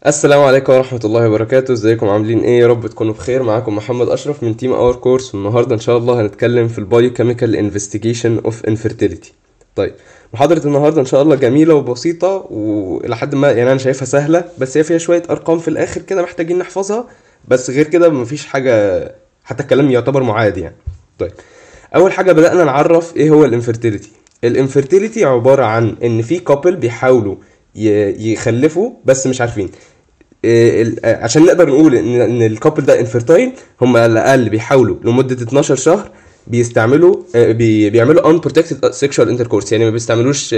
السلام عليكم ورحمة الله وبركاته ازيكم عاملين ايه يا رب تكونوا بخير معاكم محمد اشرف من تيم اور كورس والنهارده ان شاء الله هنتكلم في البايوكيميكال انفستيجيشن اوف انفيرتيليتي طيب محاضرة النهارده ان شاء الله جميلة وبسيطة والى حد ما يعني انا شايفها سهلة بس هي فيها شوية ارقام في الاخر كده محتاجين نحفظها بس غير كده مفيش حاجة حتى الكلام يعتبر معاد يعني طيب اول حاجة بدأنا نعرف ايه هو الانفيرتيليتي الانفيرتيليتي عبارة عن ان في كابل بيحاولوا ي- يخلفوا بس مش عارفين إيه ال- آه، عشان نقدر نقول ان ان الكابل ده انفيرتايل هم على الاقل بيحاولوا لمده 12 شهر بيستعملوا آه، بي بيعملوا unprotected sexual intercourse يعني ما بيستعملوش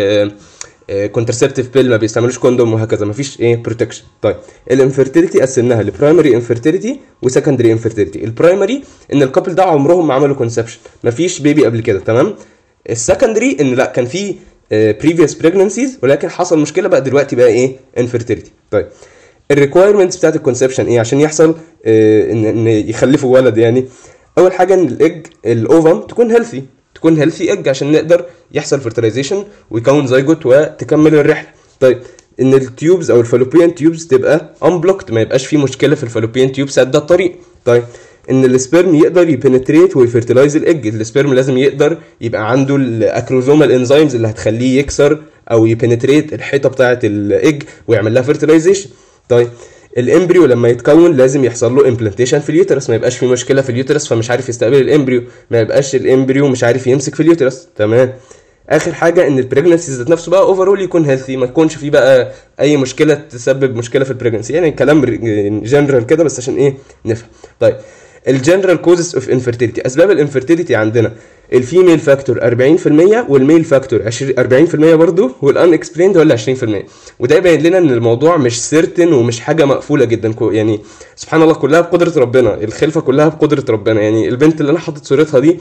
كونترسبتيف بيل ما بيستعملوش كوندوم وهكذا ما فيش ايه بروتكشن طيب الانفيرتيليتي قسمناها لبرايمري انفيرتيليتي وسكندري انفيرتيليتي البرايمري ان الكابل ده عمرهم ما عملوا كونسبشن ما فيش بيبي قبل كده تمام السكندري ان لا كان في بريفيوس بريجنسيز ولكن حصل مشكله بقى دلوقتي بقى ايه انفيرتيليتي طيب الريكوايرمنتس بتاعت الكونسبشن ايه عشان يحصل آه، ان ان يخلفوا ولد يعني اول حاجه ان الايج الاوفم تكون هيلثي تكون هيلثي ايج عشان نقدر يحصل فيرتلايزيشن ويكون زيجوت وتكمل الرحله طيب ان التيوبز او الفالوبيان تيوبز تبقى انبلوكت ما يبقاش في مشكله في الفالوبيان تيوب سد الطريق طيب ان السبرم يقدر يبنتريت ويفرتلايز الايج السبرم لازم يقدر يبقى عنده الاكروزومال انزيمز اللي هتخليه يكسر او يبنتريت الحيطه بتاعه الايج ويعمل لها فيرتلايزيشن طيب الامبريو لما يتكون لازم يحصل له امبلانتيشن في اليوترس ما يبقاش في مشكله في اليوترس فمش عارف يستقبل الامبريو ما يبقاش الامبريو مش عارف يمسك في اليوترس تمام اخر حاجه ان البريجنسي ذات نفسه بقى اوفرول يكون هيلثي ما يكونش فيه بقى اي مشكله تسبب مشكله في البريجنسي يعني كلام جنرال كده بس عشان ايه نفهم طيب الجنرال كوزز اوف انفيرتيليتي اسباب الانفيرتيليتي عندنا الفيميل فاكتور 40% والميل فاكتور 40% برضه والان اكسبليند ولا 20% وده يبين لنا ان الموضوع مش سيرتن ومش حاجه مقفوله جدا كو- يعني سبحان الله كلها بقدره ربنا الخلفه كلها بقدره ربنا يعني البنت اللي انا حاطط صورتها دي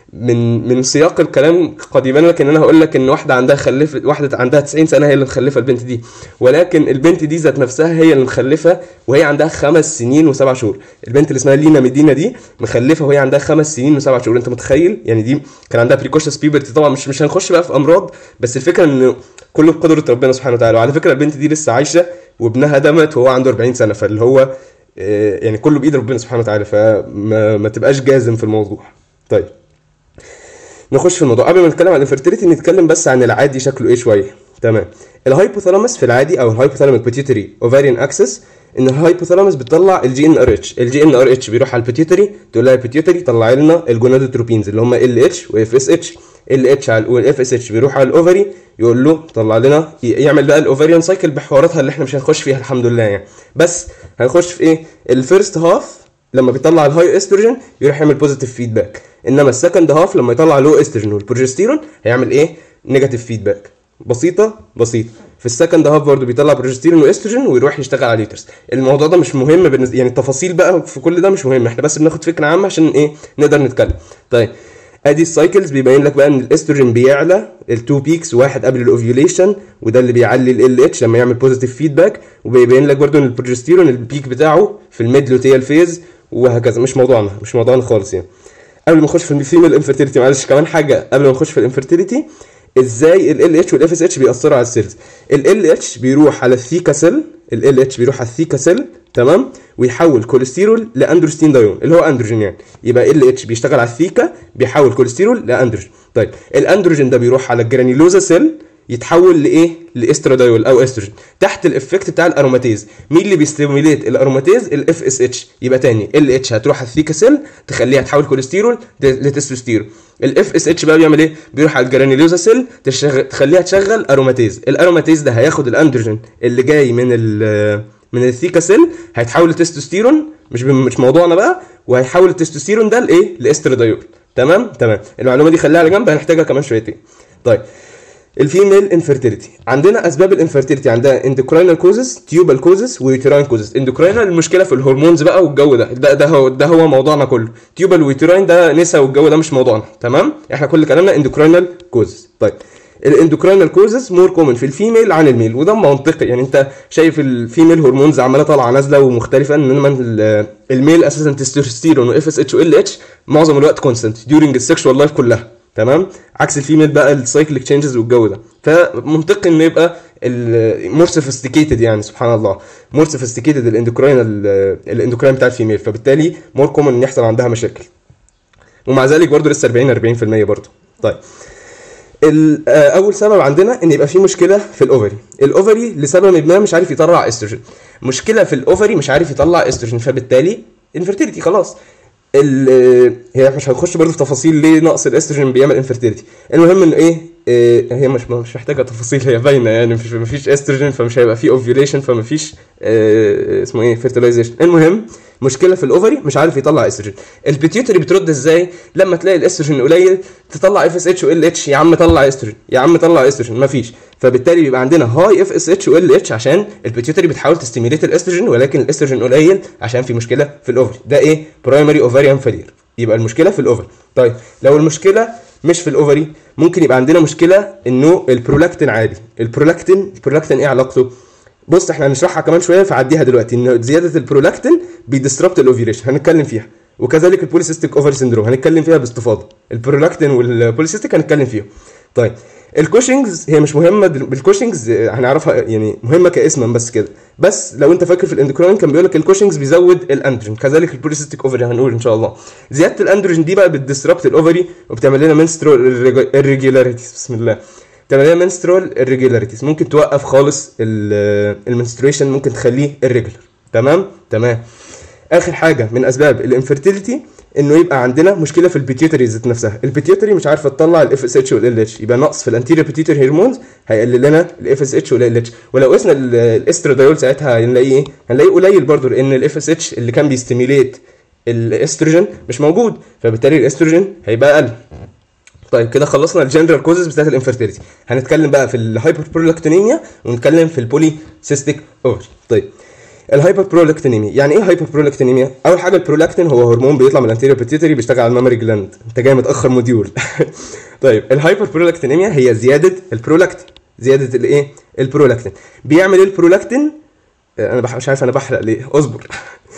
من من سياق الكلام قد يبان لك ان انا هقول لك ان واحده عندها خلف واحده عندها 90 سنه هي اللي مخلفه البنت دي ولكن البنت دي ذات نفسها هي اللي مخلفه وهي عندها خمس سنين وسبع شهور البنت اللي اسمها لينا مدينه دي مخلفه وهي عندها خمس سنين وسبع شهور انت متخيل يعني دي كان عندها بريكوشس بيبرتي طبعا مش مش هنخش بقى في امراض بس الفكره ان كله بقدره ربنا سبحانه وتعالى وعلى فكره البنت دي لسه عايشه وابنها ده مات وهو عنده 40 سنه فاللي هو آه، يعني كله بايد ربنا سبحانه وتعالى فما ما تبقاش جازم في الموضوع طيب نخش في الموضوع قبل ما نتكلم عن الانفيرتيليتي نتكلم بس عن العادي شكله ايه شويه تمام الهايبوثالاموس في العادي او الهايبوثالاميك بيتيوتري اوفاريان اكسس ان الهايبوثالاموس بتطلع الجي ان ار اتش الجي ان ار اتش بيروح على البيتيوتري تقول لها البيتيوتري طلع لنا الجونادوتروبينز اللي هم ال اتش واف اس اتش ال اتش على والاف اس اتش بيروح على الاوفري يقول له طلع لنا ي- يعمل بقى الاوفريان سايكل بحواراتها اللي احنا مش هنخش فيها الحمد لله يعني بس هنخش في ايه الفيرست هاف لما بيطلع الهاي استروجين يروح يعمل بوزيتيف فيدباك انما السكند هاف لما يطلع لو استروجين والبروجستيرون هيعمل ايه نيجاتيف فيدباك بسيطه بسيطه في السكند هاف برضه بيطلع بروجستيرون واستروجين ويروح يشتغل على اليوترس الموضوع ده مش مهم بالنسبه يعني التفاصيل بقى في كل ده مش مهم احنا بس بناخد فكره عامه عشان ايه نقدر نتكلم طيب ادي السايكلز بيبين لك بقى ان الاستروجين بيعلى التو بيكس واحد قبل الاوفيوليشن وده اللي بيعلي ال اتش لما يعمل بوزيتيف فيدباك وبيبين لك برضو ان البروجستيرون البيك بتاعه في الميد لوتيال فيز وهكذا مش موضوعنا مش موضوعنا خالص يعني قبل ما نخش في الفيميل انفيرتيليتي معلش كمان حاجه قبل ما نخش في الانفيرتيليتي ازاي ال اتش والاف اس اتش بيأثروا على السيلز ال اتش بيروح على الثيكا سيل ال اتش بيروح على الثيكا سيل تمام ويحول كوليسترول لاندروستين دايون اللي هو اندروجين يعني يبقى ال اتش بيشتغل على الثيكا بيحول كوليسترول لاندروجين طيب الاندروجين ده بيروح على الجرانيلوزا سيل يتحول لايه لاسترادايول او استروجين تحت الافكت بتاع الاروماتيز مين اللي بيستيموليت الاروماتيز الاف اس اتش يبقى تاني ال اتش هتروح على الثيكا سيل تخليها تحول كوليسترول لتستوستيرون الاف اس اتش بقى بيعمل ايه بيروح على الجرانيلوزا سيل تشغل تخليها تشغل اروماتيز الاروماتيز ده هياخد الاندروجين اللي جاي من ال من الثيكا سيل هيتحول لتستوستيرون مش بم- مش موضوعنا بقى وهيحول التستوستيرون ده لايه لاسترادايول تمام تمام المعلومه دي خليها على جنب هنحتاجها كمان شويتين طيب الفيميل انفيرتيليتي عندنا اسباب الانفيرتيليتي عندها اندوكراينال كوزز تيوبال كوزز ويوتراين كوزز اندوكراينال المشكله في الهرمونز بقى والجو ده ده ده هو ده هو موضوعنا كله تيوبال ويوتراين ده نسا والجو ده مش موضوعنا تمام احنا كل كلامنا اندوكراينال كوزز طيب الاندوكراينال كوزز مور كومن في الفيميل عن الميل وده منطقي يعني انت شايف الفيميل هرمونز عماله طالعه نازله ومختلفه انما ال- الميل اساسا تستوستيرون واف اس اتش وال اتش معظم الوقت كونستنت ديورنج السكشوال لايف كلها تمام عكس الفيميل بقى السايكليك تشينجز والجو ده فمنطقي ان يبقى مور سوفيستيكيتد يعني سبحان الله مور سوفيستيكيتد الاندوكراين الاندوكراين بتاع الفيميل فبالتالي مور كومن ان يحصل عندها مشاكل ومع ذلك برضه لسه 40 40% برضه طيب ال- آه، اول سبب عندنا ان يبقى في مشكله في الاوفري الاوفري لسبب ما مش عارف يطلع استروجين مشكله في الاوفري مش عارف يطلع استروجين فبالتالي انفيرتيليتي خلاص ال- هي مش هنخش برضه في تفاصيل ليه نقص الاستروجين بيعمل انفيرتيليتي المهم ان ايه آه، هي مش مش محتاجه تفاصيل هي باينه يعني مفيش مفيش استروجين فمش هيبقى في اوفيوليشن فمفيش آه، اسمه ايه فيرتلايزيشن المهم مشكله في الاوفري مش عارف يطلع استروجين البيتيوتري بترد ازاي لما تلاقي الاستروجين قليل تطلع اف اس اتش وال اتش يا عم طلع استروجين يا عم طلع استروجين مفيش فبالتالي بيبقى عندنا هاي اف اس اتش وال اتش عشان البيتيوتري بتحاول تستيميليت الاستروجين ولكن الاستروجين قليل عشان في مشكله في الاوفري ده ايه برايمري اوفريان فيلير يبقى المشكله في الاوفري طيب لو المشكله مش في الاوفري ممكن يبقى عندنا مشكله انه البرولاكتين عالي البرولاكتين البرولاكتين ايه علاقته بص احنا هنشرحها كمان شويه فعديها دلوقتي ان زياده البرولاكتين بيديستربت الاوفيوليشن هنتكلم فيها وكذلك البوليسيستيك اوفري سندروم هنتكلم فيها باستفاضه البرولاكتين والبوليسيستيك هنتكلم فيهم طيب الكوشنجز هي مش مهمه دل... الكوشنجز آه، هنعرفها يعني مهمه كاسما بس كده بس لو انت فاكر في الاندوكراين كان بيقول لك الكوشنجز بيزود الاندروجين كذلك البوليسيستيك اوفري هنقول ان شاء الله زياده الاندروجين دي بقى بتديسربت الاوفري وبتعمل لنا منسترول irregularities بسم الله تعمل لنا منسترول irregularities ممكن توقف خالص المنستريشن ممكن تخليه irregular تمام تمام اخر حاجه من اسباب الانفيرتيليتي انه يبقى عندنا مشكله في البيتيوتري ذات نفسها البيتيوتري مش عارفه تطلع الاف اس اتش والال اتش يبقى نقص في الانتيريور بيتيوتري هرمونز هيقلل لنا الاف اس اتش والال اتش ولو قسنا ال- الاسترادايول ساعتها هنلاقيه ايه هنلاقيه قليل برضو لان الاف اس اتش اللي كان بيستيميليت الاستروجين مش موجود فبالتالي الاستروجين هيبقى اقل طيب كده خلصنا الجنرال كوزز بتاعت الانفيرتيليتي هنتكلم بقى في الهايبر برولكتينيميا ونتكلم في البولي سيستيك اوفري طيب الهايبر برولكتينيميا يعني ايه هايبر برولكتينيميا اول حاجه البرولاكتين هو هرمون بيطلع من الانتيريور بيتيوتري بيشتغل على المامري جلاند انت جاي متاخر موديول طيب الهايبر برولكتينيميا هي زياده البرولاكتين زياده الايه البرولاكتين بيعمل ايه البرولاكتين آه، انا بح... مش عارف انا بحرق ليه اصبر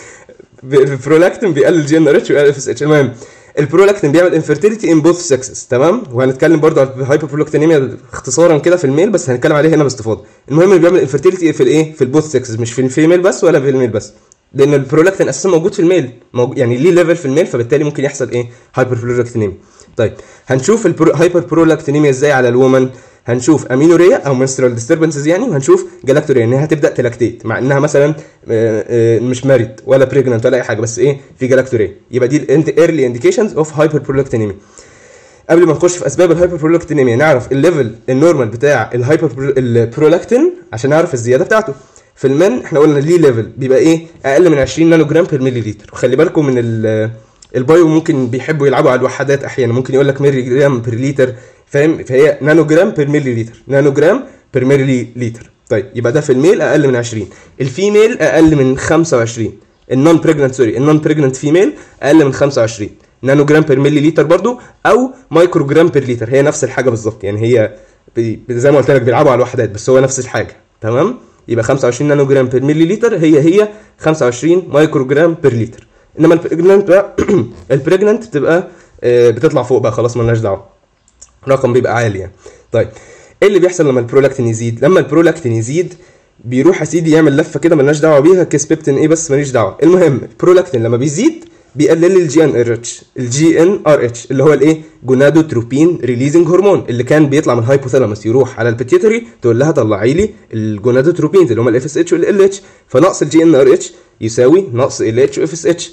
البرولاكتين بيقلل جي ان ار اتش ويقلل اف اس اتش المهم البرولاكتين بيعمل انفيرتيليتي ان بوث سكسز تمام وهنتكلم برضه على الهايبر برولكتينيميا اختصارا كده في الميل بس هنتكلم عليه هنا باستفاضه المهم اللي بيعمل انفيرتيليتي في الايه في البوث سكسز مش في الفيميل بس ولا في الميل بس لان البرولاكتين اساسا موجود في الميل موجود يعني ليه ليفل في الميل فبالتالي ممكن يحصل ايه هايبر برولكتينيميا طيب هنشوف الهايبر برولكتينيميا ازاي على الومن هنشوف امينوريا او منسترال ديستربنسز يعني وهنشوف جلاكتوريا ان هي هتبدا تلاكتيت مع انها مثلا آه، آه، مش ماريد ولا بريجننت ولا اي حاجه بس ايه في جلاكتوريا يبقى دي الايرلي انديكيشنز اوف هايبر برولكتينيميا قبل ما نخش في اسباب الهايبر برولكتينيميا نعرف الليفل النورمال بتاع الهايبر البرولاكتين عشان نعرف الزياده بتاعته في المن احنا قلنا ليه ليفل بيبقى ايه اقل من 20 نانو جرام بير ملي لتر وخلي بالكم من ال- البايو ممكن بيحبوا يلعبوا على الوحدات احيانا ممكن يقول لك ملي جرام بير لتر فاهم فهي نانو جرام بير ملي لتر نانو جرام بير ملي لتر طيب يبقى ده في الميل اقل من 20 الفيميل اقل من 25 النون بريجننت سوري النون بريجننت فيميل اقل من 25 نانو جرام بير ملي لتر برضو او مايكرو جرام بير لتر هي نفس الحاجه بالظبط يعني هي بي- زي ما قلت لك بيلعبوا على الوحدات بس هو نفس الحاجه تمام يبقى 25 نانو جرام بير ملي لتر هي هي 25 مايكرو جرام بير لتر انما البريجننت بقى البريجننت بتبقى آه، بتطلع فوق بقى خلاص مالناش دعوه رقم بيبقى عالي يعني طيب ايه اللي بيحصل لما البرولاكتين يزيد لما البرولاكتين يزيد بيروح يا سيدي يعمل لفه كده مالناش دعوه بيها كيس بيبتين ايه بس ماليش دعوه المهم البرولاكتين لما بيزيد بيقلل الجي ان ار اتش الجي ان ار اتش اللي هو الايه جونادوتروبين ريليزنج هرمون اللي كان بيطلع من الهايبوثالاموس يروح على البيتيوتري تقول لها طلعي لي الجونادوتروبينز اللي هم الاف اس اتش والال اتش فنقص الجي ان ار اتش يساوي نقص ال اتش واف اس اتش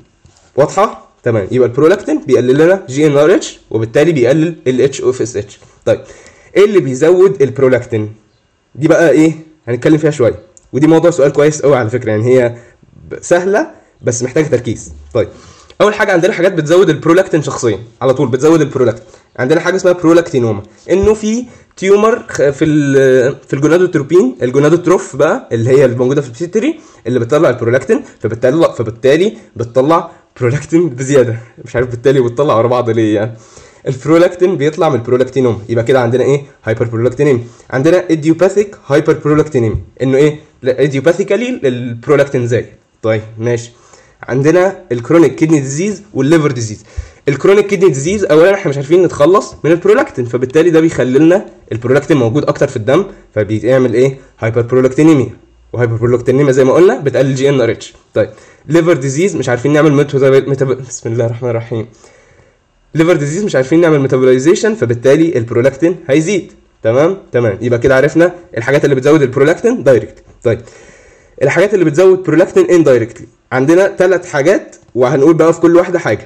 واضحه تمام يبقى البرولاكتين بيقلل لنا جي ان ار اتش وبالتالي بيقلل ال اتش اوف اس اتش طيب ايه اللي بيزود البرولاكتين دي بقى ايه هنتكلم فيها شويه ودي موضوع سؤال كويس قوي على فكره يعني هي ب- سهله بس محتاجه تركيز طيب اول حاجه عندنا حاجات بتزود البرولاكتين شخصيا على طول بتزود البرولاكتين عندنا حاجه اسمها برولاكتينوما انه في تيومر خ- في ال في الجونادوتروبين الجونادوتروف بقى اللي هي الموجوده في البيتيتري اللي بتطلع البرولاكتين فبالتالي فبالتالي بتطلع برولاكتين بزياده مش عارف بالتالي بتطلع ورا بعض ليه يعني البرولاكتين بيطلع من البرولاكتينوم يبقى كده عندنا ايه هايبر برولكتينيم عندنا ايديوباثيك هايبر برولكتينيم انه ايه ايديوباثيكالي البرولاكتين زايد طيب ماشي عندنا الكرونيك كيدني ديزيز والليفر ديزيز الكرونيك كيدني ديزيز اولا احنا مش عارفين نتخلص من البرولاكتين فبالتالي ده بيخلي لنا البرولاكتين موجود اكتر في الدم فبيعمل ايه هايبر برولكتينيميا وهايبر برولكتينيميا زي ما قلنا بتقلل جي ان ار اتش طيب ليفر ديزيز مش عارفين نعمل ميتابول بسم الله الرحمن الرحيم ليفر ديزيز مش عارفين نعمل ميتابولايزيشن فبالتالي البرولاكتين هيزيد تمام تمام يبقى كده عرفنا الحاجات اللي بتزود البرولاكتين دايركت طيب الحاجات اللي بتزود برولاكتين اندايركتلي عندنا ثلاث حاجات وهنقول بقى في كل واحده حاجه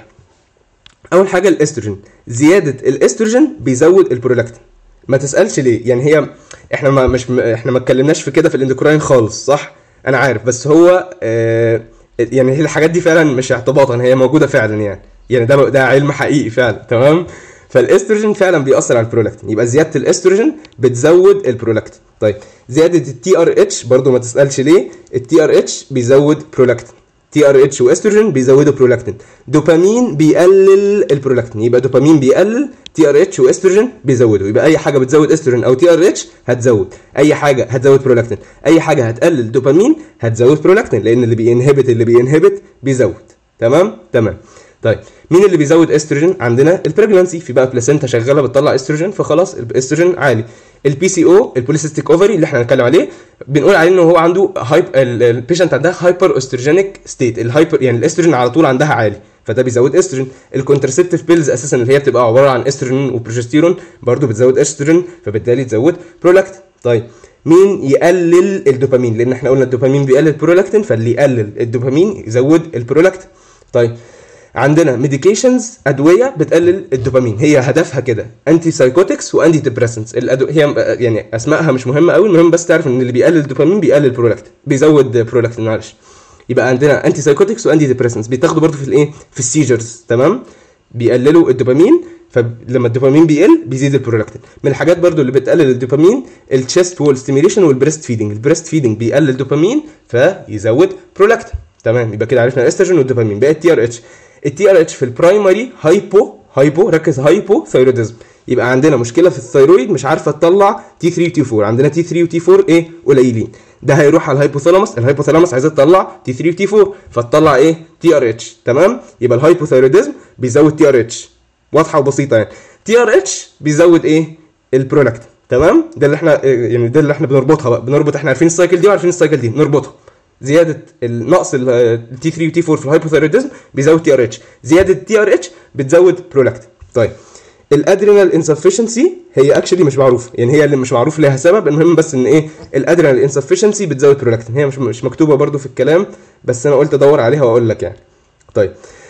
اول حاجه الاستروجين زياده الاستروجين بيزود البرولاكتين ما تسالش ليه يعني هي احنا ما مش احنا ما اتكلمناش في كده في الاندوكراين خالص صح انا عارف بس هو آه يعني هي الحاجات دي فعلا مش اعتباطا هي موجوده فعلا يعني يعني ده ده علم حقيقي فعلا تمام فالاستروجين فعلا بيأثر على البرولاكتين يبقى زياده الاستروجين بتزود البرولاكتين طيب زياده التي ار اتش برضو ما تسالش ليه التي ار اتش بيزود برولاكتين تي ار اتش واستروجين بيزودوا برولاكتين دوبامين بيقلل البرولاكتين يبقى دوبامين بيقلل تي ار اتش واستروجين بيزودوا يبقى اي حاجه بتزود استروجين او تي ار اتش هتزود اي حاجه هتزود برولاكتين اي حاجه هتقلل دوبامين هتزود برولاكتين لان اللي بينهبت اللي بينهبت بيزود تمام تمام طيب مين اللي بيزود استروجين عندنا البريجنانسي في بقى بلاسينتا شغاله بتطلع استروجين فخلاص الاستروجين عالي البي سي او البوليسيستيك اوفري اللي احنا هنتكلم عليه بنقول عليه ان هو عنده هايب البيشنت عندها هايبر استروجينيك ستيت الهايبر يعني الاستروجين على طول عندها عالي فده بيزود استروجين الكونترسبتيف بيلز اساسا اللي هي بتبقى عباره عن استروجين وبروجستيرون برضو بتزود استروجين فبالتالي تزود برولاكتين طيب مين يقلل الدوبامين لان احنا قلنا الدوبامين بيقلل البرولاكتين فاللي يقلل الدوبامين يزود البرولاكتين طيب عندنا ميديكيشنز ادويه بتقلل الدوبامين هي هدفها كده انتي سايكوتكس وانتي ديبريسنتس الأدو... هي يعني اسمائها مش مهمه قوي المهم بس تعرف ان اللي بيقلل الدوبامين بيقلل برولاكتين بيزود برولاكتين معلش يبقى عندنا انتي سايكوتكس وانتي ديبريسنتس بيتاخدوا برضه في الايه في السيجرز تمام بيقللوا الدوبامين فلما الدوبامين بيقل بيزيد البرولاكتين من الحاجات برضو اللي بتقلل الدوبامين التشست وول ستيميليشن والبريست فيدنج البريست فيدنج بيقلل الدوبامين فيزود برولاكتين تمام يبقى كده عرفنا الاستروجين والدوبامين بقى التي ار اتش التي ار اتش في البرايمري هايبو هايبو ركز هايبو ثايروديزم يبقى عندنا مشكله في الثيرويد مش عارفه تطلع تي 3 وتي 4 عندنا تي 3 وتي 4 ايه قليلين ده هيروح على الهايبوثالاموس الهايبوثالاموس عايزه تطلع تي 3 وتي 4 فتطلع ايه تي ار اتش تمام يبقى الهايبوثايروديزم بيزود تي ار اتش واضحه وبسيطه يعني تي ار اتش بيزود ايه البرولاكتين تمام ده اللي احنا يعني ده اللي احنا بنربطها بقى بنربط احنا عارفين السايكل دي وعارفين السايكل دي نربطها زياده النقص التي 3 وتي 4 في الهايبوثايروديزم بيزود تي ار اتش زياده التي ار اتش بتزود برولاكتين طيب الادرينال انسفشنسي هي اكشلي مش معروفه يعني هي اللي مش معروف لها سبب المهم بس ان ايه الادرينال انسفشنسي بتزود برولاكتين هي مش مش مكتوبه برده في الكلام بس انا قلت ادور عليها واقول لك يعني طيب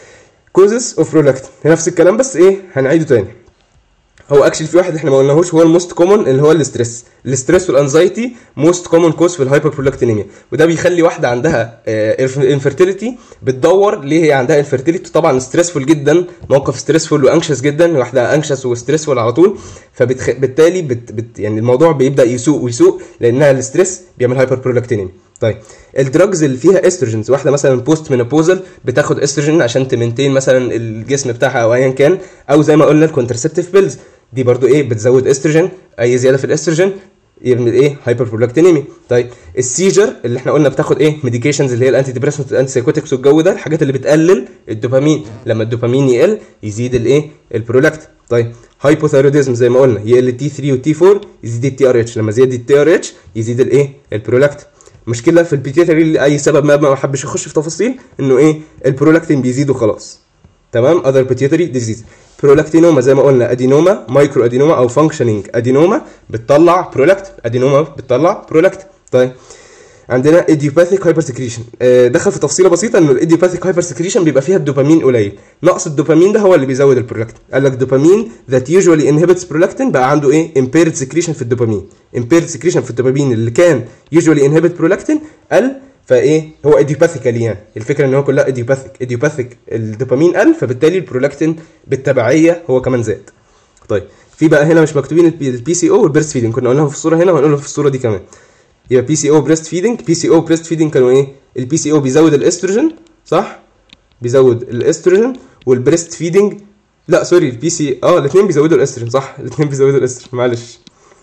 كوزس اوف برولاكتين نفس الكلام بس ايه هنعيده تاني هو اكشلي في واحد احنا ما قلناهوش هو الموست كومون اللي هو الاستريس الاستريس والانزايتي موست كومون كوز في الهايبر برولكتينيميا وده بيخلي واحده عندها انفيرتيليتي بتدور ليه هي عندها انفيرتيليتي طبعا ستريسفول جدا موقف ستريسفول وانكشس جدا واحده انكشس وستريسفول على طول فبالتالي بت بت يعني الموضوع بيبدا يسوق ويسوق لانها الاستريس بيعمل هايبر برولكتينيميا طيب الدراجز اللي فيها استروجينز واحده مثلا بوست مينوبوزال بتاخد استروجين عشان تمنتين مثلا الجسم بتاعها او ايا كان او زي ما قلنا الكونترسبتيف بيلز دي برضو ايه بتزود استروجين اي زياده في الاستروجين يعمل ايه هايبر برولكتينيمي طيب السيجر اللي احنا قلنا بتاخد ايه ميديكيشنز اللي هي الانتي ديبريسنت والانتي سايكوتكس والجو ده الحاجات اللي بتقلل الدوبامين لما الدوبامين يقل يزيد الايه البرولاكت طيب هايبوثايروديزم زي ما قلنا يقل تي 3 وتي 4 يزيد التي ار اتش لما زيد التي ار اتش يزيد الايه البرولاكت مشكله في البيتيوتري لاي سبب ما ما حبش يخش في تفاصيل انه ايه البرولاكتين بيزيد وخلاص تمام اذر بيتيوتري ديزيز برولاكتينوما زي ما قلنا ادينوما مايكرو ادينوما او فانكشنينج ادينوما بتطلع برولاكت ادينوما بتطلع برولاكت طيب عندنا ايديوباثيك هايبر سكريشن دخل في تفصيله بسيطه ان الايديوباثيك هايبر سكريشن بيبقى فيها الدوبامين قليل نقص الدوبامين ده هو اللي بيزود البرولاكتين قال لك دوبامين ذات يوجوالي انهبيتس برولاكتين بقى عنده ايه امبيرد سكريشن في الدوبامين امبيرد سكريشن في الدوبامين اللي كان يوجوالي انهبيت برولاكتين قل فايه هو ايديوباثيكالي يعني الفكره ان هو كلها ايديوباثيك ايديوباثيك الدوبامين قل فبالتالي البرولاكتين بالتبعيه هو كمان زاد طيب في بقى هنا مش مكتوبين البي سي او والبريست فيدنج كنا قلناهم في الصوره هنا وهنقولهم في الصوره دي كمان يبقى بي سي او بريست فيدنج بي سي او بريست فيدنج كانوا ايه البي سي او بيزود الاستروجين صح بيزود الاستروجين والبريست فيدنج لا سوري البي سي اه الاثنين بيزودوا الاستروجين صح الاثنين بيزودوا الاستروجين معلش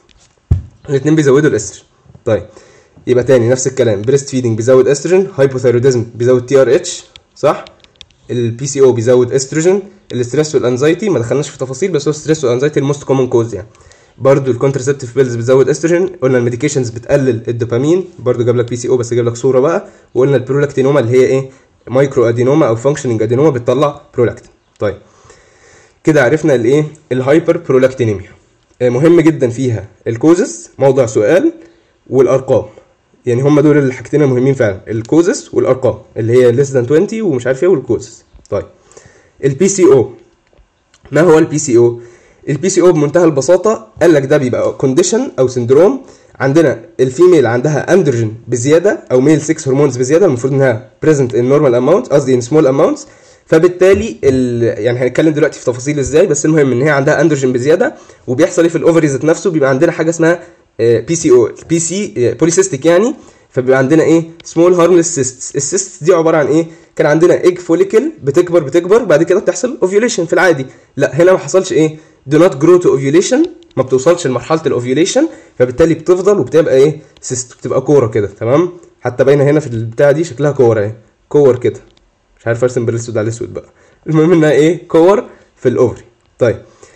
الاثنين بيزودوا الاستروجين طيب يبقى تاني نفس الكلام بريست فيدنج بيزود استروجين هايبوثايروديزم بيزود تي ار اتش صح البي سي او بيزود استروجين الاستريس والانزايتي ما دخلناش في تفاصيل بس هو الستريس والانزايتي الموست كومن كوز يعني برضو الكونترسبتيف بيلز بتزود استروجين قلنا الميديكيشنز بتقلل الدوبامين برضو جاب لك بي سي او بس جاب لك صوره بقى وقلنا البرولاكتينوما اللي هي ايه مايكرو ادينوما او فانكشننج ادينوما بتطلع برولاكتين طيب كده عرفنا الايه الهايبر برولاكتينيميا آه، مهم جدا فيها الكوزس موضع سؤال والارقام يعني هم دول الحاجتين المهمين فعلا الكوزس والارقام اللي هي less than 20 ومش عارف ايه والكوزس طيب البي سي او ما هو البي سي او البي سي او بمنتهى البساطه قال لك ده بيبقى كونديشن او سندروم عندنا الفيميل عندها اندروجين بزياده او ميل 6 هرمونز بزياده المفروض انها بريزنت ان نورمال اماونت قصدي ان سمول اماونتس فبالتالي ال... يعني هنتكلم دلوقتي في تفاصيل ازاي بس المهم ان هي عندها اندروجين بزياده وبيحصل ايه في الاوفري ذات نفسه بيبقى عندنا حاجه اسمها بي سي او بي سي بوليسيستيك يعني فبيبقى عندنا ايه سمول هارملس سيستس السيستس دي عباره عن ايه كان عندنا ايج فوليكل بتكبر بتكبر بعد كده بتحصل اوفيوليشن في العادي لا هنا ما حصلش ايه do not grow to ovulation ما بتوصلش لمرحله الاوفيوليشن فبالتالي بتفضل وبتبقى ايه سيست بتبقى كوره كده تمام حتى باينه هنا في البتاعه دي شكلها كوره اهي كور كده مش عارف ارسم بالاسود على الاسود بقى المهم انها ايه كور في الاوفري طيب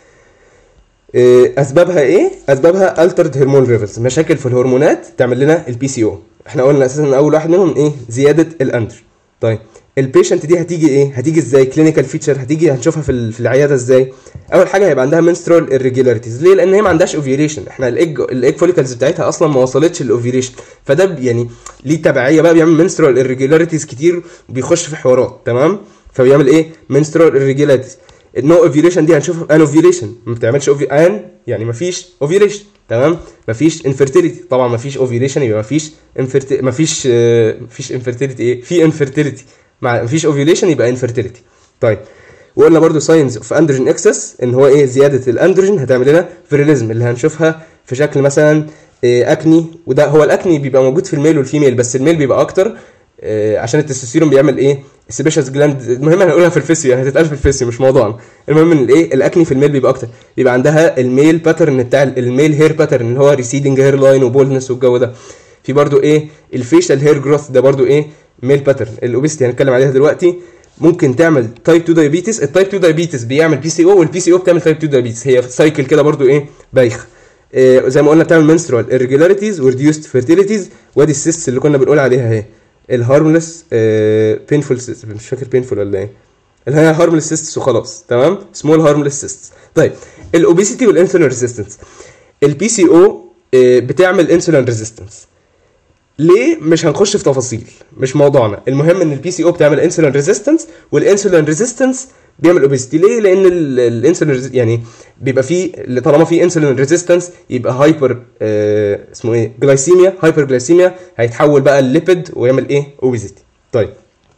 إيه اسبابها ايه اسبابها altered هرمون ليفلز مشاكل في الهرمونات تعمل لنا البي سي او احنا قلنا اساسا ان اول واحد منهم ايه زياده الاندر طيب البيشنت دي هتيجي ايه هتيجي ازاي كلينيكال فيتشر هتيجي هنشوفها في ال- في العياده ازاي اول حاجه هيبقى عندها menstrual irregularities ليه لان هي ما عندهاش اوفيوليشن احنا الايج الايج فوليكلز بتاعتها اصلا ما وصلتش للاوفيوليشن فده ب- يعني ليه تبعيه بقى بيعمل menstrual irregularities كتير وبيخش في حوارات تمام فبيعمل ايه menstrual irregularities النو اوفيوليشن دي هنشوف ان اوفيوليشن ما بتعملش اوفي ان يعني ما فيش اوفيوليشن تمام ما فيش انفيرتيليتي طبعا ما فيش اوفيوليشن يبقى ما فيش انفيرتي ما فيش ما فيش انفيرتيليتي ايه في انفيرتيليتي مع ما فيش اوفيوليشن يبقى انفيرتيليتي طيب وقلنا برضو ساينز اوف اندروجين اكسس ان هو ايه زياده الاندروجين هتعمل لنا فيريليزم اللي هنشوفها في شكل مثلا إيه اكني وده هو الاكني بيبقى موجود في الميل والفيميل بس الميل بيبقى اكتر آه، عشان التستوستيرون بيعمل ايه السبيشالز جلاند المهم هنقولها في الفيسيو يعني هتتقال في الفيسيو مش موضوعنا المهم ان الايه الاكني في الميل بيبقى اكتر بيبقى عندها الميل باترن بتاع الميل هير باترن اللي هو ريسيدنج هير لاين وبولدنس والجو ده في برضو ايه الفيشال هير جروث ده برضو ايه ميل باترن الاوبستي هنتكلم عليها دلوقتي ممكن تعمل تايب 2 دايابيتس التايب 2 دايابيتس بيعمل بي سي او والبي سي او بتعمل تايب 2 دايابيتس هي سايكل كده برضو ايه بايخ إيه زي ما قلنا بتعمل menstrual irregularities وريديوست fertilities وادي السيست اللي كنا بنقول عليها اهي الهارملس بينفول سيست مش فاكر بينفول ولا ايه اللي هي هارملس سيستس وخلاص تمام سمول هارملس سيستس طيب الاوبيسيتي والانسولين ريزيستنس البي سي او بتعمل انسولين ريزيستنس ليه مش هنخش في تفاصيل مش موضوعنا المهم ان البي سي او بتعمل انسولين ريزيستنس والانسولين ريزيستنس بيعمل اوبيستي ليه لان ال- الانسولين يعني بيبقى فيه طالما في انسولين ريزيستنس يبقى هايبر آه اسمه ايه جلايسيميا هايبر جلايسيميا هيتحول بقى الليبيد ويعمل ايه اوبيزيتي طيب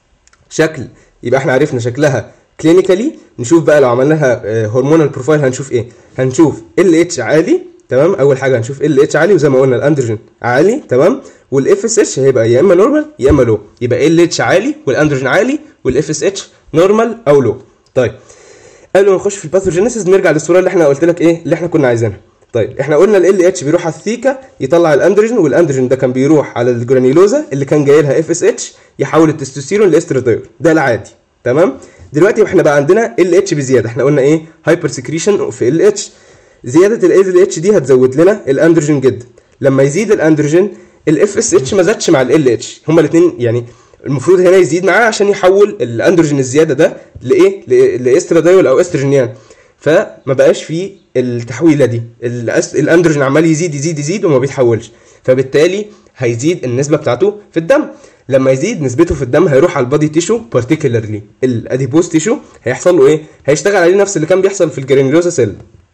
شكل يبقى احنا عرفنا شكلها كلينيكالي نشوف بقى لو عملناها هرمونال بروفايل هنشوف ايه هنشوف ال اتش عالي تمام اول حاجه هنشوف ال اتش عالي وزي ما قلنا الاندروجين عالي تمام والاف اس اتش هيبقى يا اما نورمال يا اما لو يبقى ال اتش عالي والاندروجين عالي والاف اس اتش نورمال او لو طيب قبل ما نخش في الباثوجينيسيس نرجع للصوره اللي احنا قلت لك ايه اللي احنا كنا عايزينها طيب احنا قلنا ال اتش بيروح على الثيكا يطلع الاندروجين والاندروجين ده كان بيروح على الجرانيلوزا اللي كان جاي لها اف اس اتش يحول التستوستيرون لاستراديول ده العادي تمام دلوقتي احنا بقى عندنا ال اتش بزياده احنا قلنا ايه هايبر سكريشن في ال اتش زياده ال اتش دي هتزود لنا الاندروجين جدا لما يزيد الاندروجين الاف اس اتش ما زادش مع ال اتش هما الاثنين يعني المفروض هنا يزيد معاه عشان يحول الاندروجين الزياده ده لايه ل- لاستراديول او استروجينيان فما بقاش فيه التحويله دي الأس- الاندروجين عمال يزيد يزيد يزيد وما بيتحولش فبالتالي هيزيد النسبه بتاعته في الدم لما يزيد نسبته في الدم هيروح على البادي تيشو بارتيكولارلي الاديبوز تيشو هيحصل له ايه هيشتغل عليه نفس اللي كان بيحصل في الجرانيولوزا سيل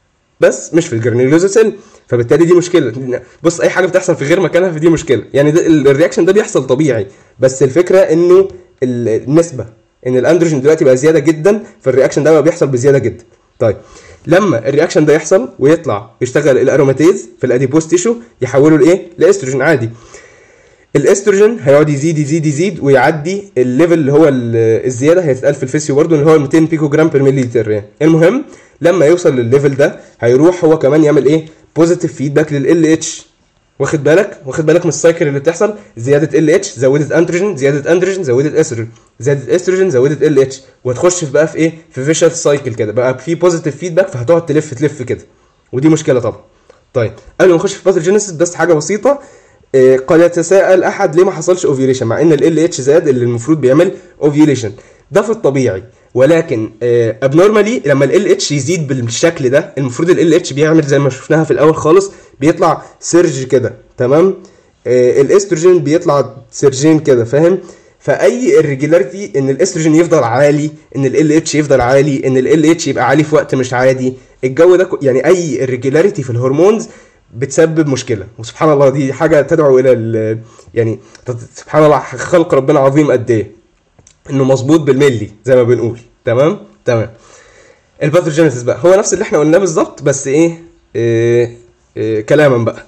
بس مش في الجرانيولوزا سيل فبالتالي دي مشكله بص اي حاجه بتحصل في غير مكانها فدي مشكله يعني ده ال- الرياكشن ده بيحصل طبيعي بس الفكره انه ال- النسبه ان الاندروجين دلوقتي بقى زياده جدا فالرياكشن ده بقى بيحصل بزياده جدا طيب لما الرياكشن ده يحصل ويطلع يشتغل الاروماتيز في الاديبوز تيشو يحوله لايه لاستروجين عادي الاستروجين هيقعد يزيد يزيد يزيد ويعدي الليفل اللي هو ال- الزياده هيتقال في الفيسيو برضه اللي هو 200 بيكو جرام بير مليلتر يعني المهم لما يوصل للليفل ده هيروح هو كمان يعمل ايه بوزيتيف فيدباك لل اتش واخد بالك واخد بالك من السايكل اللي بتحصل زياده ال اتش زودت اندروجين زياده اندروجين زودت استروجين زادت استروجين زودت ال اتش وهتخش في بقى في ايه في فيشال سايكل كده بقى في بوزيتيف فيدباك فهتقعد تلف تلف كده ودي مشكله طبعا طيب قبل ما نخش في باثوجينيسيس بس حاجه بسيطه إيه، قد يتساءل احد ليه ما حصلش اوفيوليشن مع ان ال اتش زاد اللي المفروض بيعمل اوفيوليشن ده في الطبيعي ولكن ابنورمالي لما ال اتش يزيد بالشكل ده المفروض ال اتش بيعمل زي ما شفناها في الاول خالص بيطلع سيرج كده تمام آه، الاستروجين بيطلع سيرجين كده فاهم فاي irregularity ان الاستروجين يفضل عالي ان ال اتش يفضل عالي ان ال اتش يبقى عالي في وقت مش عادي الجو ده ك- يعني اي irregularity في الهرمونز بتسبب مشكله وسبحان الله دي حاجه تدعو الى ال- يعني سبحان الله خلق ربنا عظيم قد ايه انه مظبوط بالملي زي ما بنقول تمام تمام الباثوجينيسيس بقى هو نفس اللي احنا قلناه بالظبط بس ايه, إيه, إيه كلاما بقى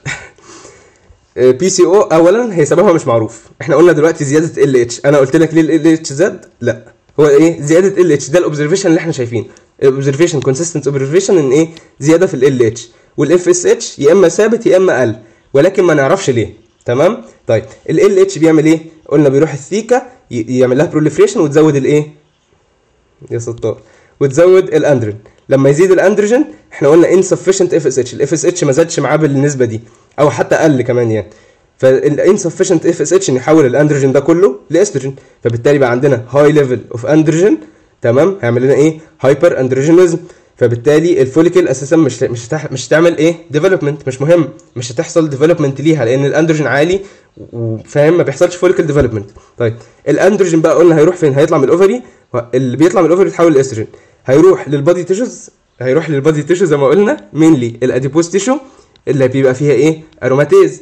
بي سي او اولا هي سببها مش معروف احنا قلنا دلوقتي زياده ال اتش انا قلت لك ليه ال اتش زاد لا هو ايه زياده ال اتش ده الاوبزرفيشن اللي احنا شايفينه الاوبزرفيشن كونسيستنت اوبزرفيشن ان ايه زياده في ال اتش والاف اس اتش يا اما ثابت يا اما قل ولكن ما نعرفش ليه تمام طيب ال اتش بيعمل ايه قلنا بيروح الثيكا ي- يعمل لها بروليفريشن وتزود الايه يا ستار وتزود الاندروجين لما يزيد الاندروجين احنا قلنا insufficient اف اس اتش الاف اس اتش ما زادش معاه بالنسبه دي او حتى قل كمان يعني فالانسفشنت اف اس اتش يحول الاندروجين ده كله لاستروجين فبالتالي بقى عندنا هاي ليفل اوف اندروجين تمام هيعمل لنا ايه هايبر اندروجينيزم فبالتالي الفوليكل اساسا مش مش هتح- مش هتعمل ايه ديفلوبمنت مش مهم مش هتحصل ديفلوبمنت ليها لان الاندروجين عالي وفاهم ما بيحصلش فوليكل ديفلوبمنت طيب الاندروجين بقى قلنا هيروح فين هيطلع من الاوفري اللي بيطلع من الاوفري يتحول لاستروجين هيروح للبادي تيشوز هيروح للبادي تيشو زي ما قلنا مينلي الاديبوز تيشو اللي بيبقى فيها ايه اروماتيز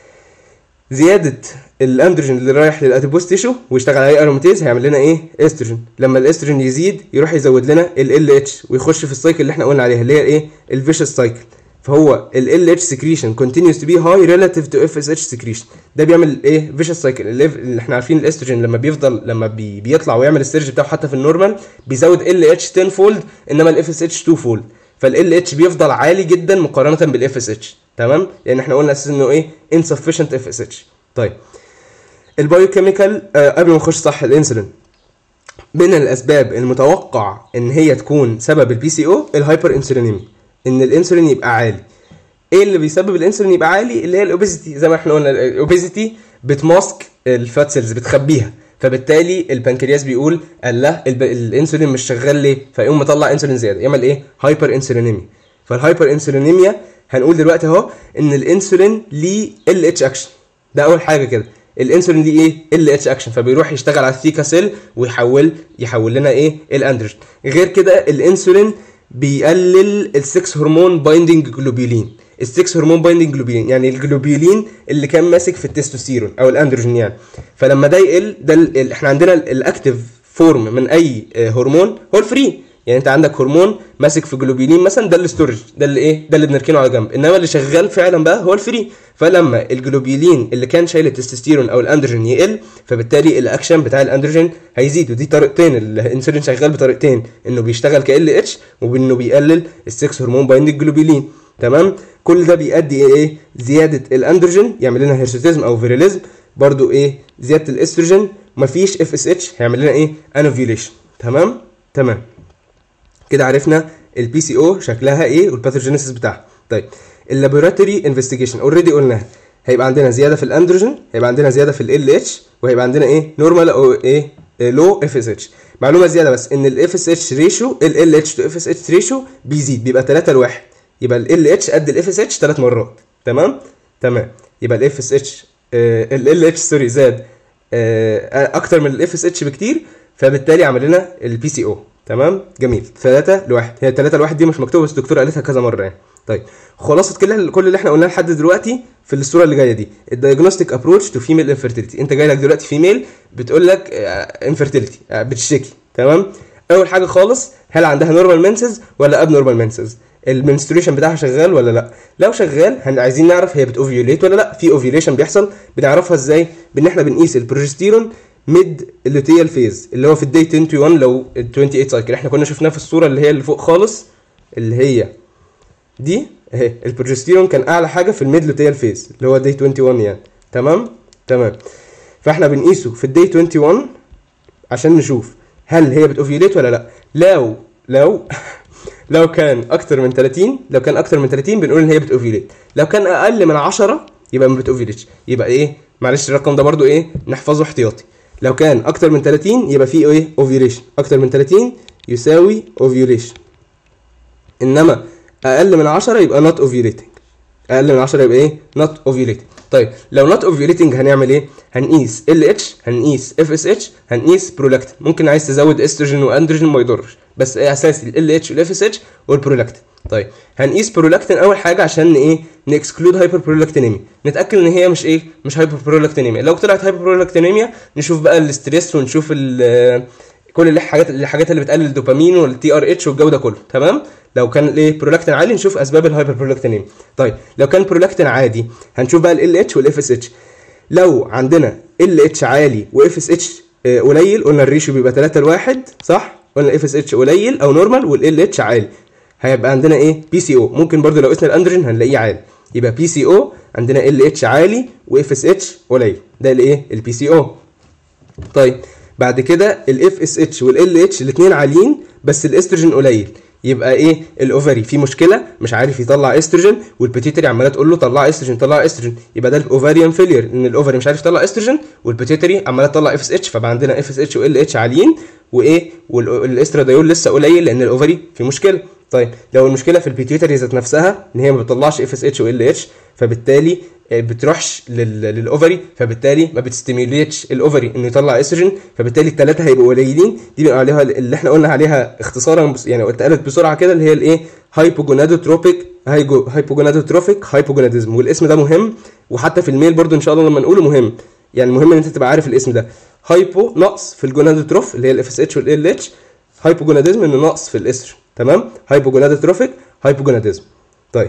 زياده الاندروجين اللي رايح للاديبوز تيشو ويشتغل عليه اروماتيز هيعمل لنا ايه استروجين لما الاستروجين يزيد يروح يزود لنا ال اتش ويخش في السايكل اللي احنا قلنا عليها اللي هي ايه الفيشس سايكل فهو ال اتش سكريشن continues to be high relative to FSH secretion ده بيعمل ايه فيشس سايكل اللي احنا عارفين الاستروجين لما بيفضل لما بي بيطلع ويعمل السيرج بتاعه حتى في النورمال بيزود ال اتش 10 فولد انما الاف اس اتش 2 فولد فال اتش بيفضل عالي جدا مقارنه بالاف اس اتش تمام لان احنا قلنا اساسا انه ايه insufficient اف اس اتش طيب البايوكيميكال آه قبل ما نخش صح الانسولين من الاسباب المتوقع ان هي تكون سبب البي سي او الهايبر انسولينيميا ان الانسولين يبقى عالي ايه اللي بيسبب الانسولين يبقى عالي اللي هي الاوبيزيتي زي ما احنا قلنا الاوبيزيتي بتماسك الفات سيلز بتخبيها فبالتالي البنكرياس بيقول الله الب... الانسولين مش شغال ليه فيقوم مطلع انسولين زياده يعمل ايه هايبر انسولينيميا فالهايبر انسولينيميا هنقول دلوقتي اهو ان الانسولين ليه ال اتش اكشن ده اول حاجه كده الانسولين دي ايه ال اتش اكشن فبيروح يشتغل على الثيكا سيل ويحول يحول لنا ايه الاندروجين غير كده الانسولين بيقلل السكس هرمون بايندنج جلوبولين السكس هرمون بايندنج جلوبولين يعني الجلوبولين اللي كان ماسك في التستوستيرون او الاندروجين يعني فلما ده يقل ده ال- ال- احنا عندنا الاكتيف فورم من اي آه، هرمون هو الفري يعني انت عندك هرمون ماسك في جلوبولين مثلا ده الاستورج ده اللي ايه ده اللي بنركنه على جنب انما اللي شغال فعلا بقى هو الفري فلما الجلوبولين اللي كان شايل التستوستيرون او الاندروجين يقل فبالتالي الاكشن بتاع الاندروجين هيزيد ودي طريقتين الانسولين شغال بطريقتين انه بيشتغل ك ال اتش وانه بيقلل السكس هرمون بايند الجلوبولين تمام كل ده بيؤدي ايه ايه زياده الاندروجين يعمل لنا هيرسوتيزم او فيريليزم برضو ايه زياده الاستروجين مفيش اف اس اتش هيعمل لنا ايه انوفيوليشن تمام تمام كده عرفنا البي سي او شكلها ايه والباثوجينيسيس بتاعها طيب اللابوراتوري انفستيجيشن اوريدي قلناها هيبقى عندنا زياده في الاندروجين هيبقى عندنا زياده في ال اتش وهيبقى عندنا ايه نورمال او ايه لو اف اس اتش معلومه زياده بس ان الاف اس اتش ريشيو ال اتش تو اف اس اتش ريشيو بيزيد بيبقى 3 ل 1 يبقى ال اتش قد الاف اس اتش 3 مرات تمام تمام يبقى الاف اس اتش ال اتش سوري زاد آه، اكتر من الاف اس اتش بكتير فبالتالي عمل لنا البي سي او تمام جميل 3 لواحد هي 3 لواحد دي مش مكتوبه بس الدكتوره قالتها كذا مره يعني طيب خلاصه كل كل اللي احنا قلناه لحد دلوقتي في الصوره اللي جايه دي الدايجنوستيك ابروتش تو فيميل انفيرتيليتي انت جاي لك دلوقتي فيميل بتقول لك انفيرتيليتي بتشتكي تمام اول حاجه خالص هل عندها نورمال منسز ولا اب نورمال منسز المنستريشن بتاعها شغال ولا لا لو شغال هن عايزين نعرف هي بتوفيوليت ولا لا في اوفيوليشن بيحصل بنعرفها ازاي بان احنا بنقيس البروجستيرون ميد اللوتيال فيز اللي هو في الدي 21 لو ال 28 سايكل احنا كنا شفناه في الصوره اللي هي اللي فوق خالص اللي هي دي اهي البروجستيرون كان اعلى حاجه في الميد لوتيال فيز اللي هو دي 21 يعني تمام تمام فاحنا بنقيسه في الدي 21 عشان نشوف هل هي بتوفيوليت ولا لا لو لو لو كان اكتر من 30 لو كان اكتر من 30 بنقول ان هي بتوفيوليت لو كان اقل من 10 يبقى ما بتوفيوليتش يبقى ايه معلش الرقم ده برضو ايه نحفظه احتياطي لو كان اكتر من 30 يبقى فيه ايه اوفيوليشن اكتر من 30 يساوي اوفيوليشن انما اقل من 10 يبقى نوت اوفيوليتنج اقل من 10 يبقى ايه نوت اوفيوليتنج طيب لو نوت اوفيوليتنج هنعمل ايه هنقيس ال اتش هنقيس اف اس اتش هنقيس برولاكتين ممكن عايز تزود استروجين واندروجين ما يضرش بس إيه اساسي ال اتش والاف اس اتش والبرولاكتين طيب هنقيس برولاكتين اول حاجه عشان ايه نكسكلود هايبر برولكتينيميا نتاكد ان هي مش ايه مش هايبر برولكتينيميا لو طلعت هايبر برولكتينيميا نشوف بقى الاستريس ونشوف ال كل الحاجات الحاجات اللي بتقلل الدوبامين والتي ار اتش والجو ده كله تمام لو كان الايه برولاكتين عالي نشوف اسباب الهايبر برولكتينيميا طيب لو كان برولاكتين عادي هنشوف بقى ال اتش والاف اس اتش لو عندنا ال اتش عالي واف اس اتش قليل قلنا الريشيو بيبقى 3 لواحد صح قلنا الاف اس اتش قليل او نورمال والال اتش عالي هيبقى عندنا ايه بي سي او ممكن برضو لو قسنا الاندروجين هنلاقيه عالي يبقى بي سي او عندنا ال اتش عالي واف اس اتش قليل ده الايه البي سي او طيب بعد كده الاف اس اتش والال اتش الاثنين عاليين بس الاستروجين قليل يبقى ايه الاوفري في مشكله مش عارف يطلع استروجين والبيتيتري عماله تقول له طلع استروجين طلع استروجين يبقى ده الاوفريان فيلير ان الاوفري مش عارف يطلع استروجين والبيتيتري عماله تطلع اف اس اتش فبقى عندنا اف اس اتش وال اتش عاليين وايه والاسترادايول لسه قليل لان الاوفري في مشكله طيب لو المشكله في البيتيوتري ذات نفسها ان هي ما بتطلعش اف اس اتش وال اتش فبالتالي بتروحش للاوفري فبالتالي ما بتستيميوليتش الاوفري انه يطلع استروجين فبالتالي الثلاثه هيبقوا قليلين دي بنقول عليها اللي احنا قلنا عليها اختصارا يعني اتقالت بسرعه كده اللي هي الايه هايبوجونادوتروبيك هايبوجونادوتروفيك هايبوجوناديزم والاسم ده مهم وحتى في الميل برضو ان شاء الله لما نقوله مهم يعني المهم ان انت تبقى عارف الاسم ده هايبو نقص في الجونادوتروف اللي هي الاف اس اتش والال اتش هايبوجوناديزم انه نقص في الاستروجين تمام هايبوجونادوتروفيك هايبوجوناديزم طيب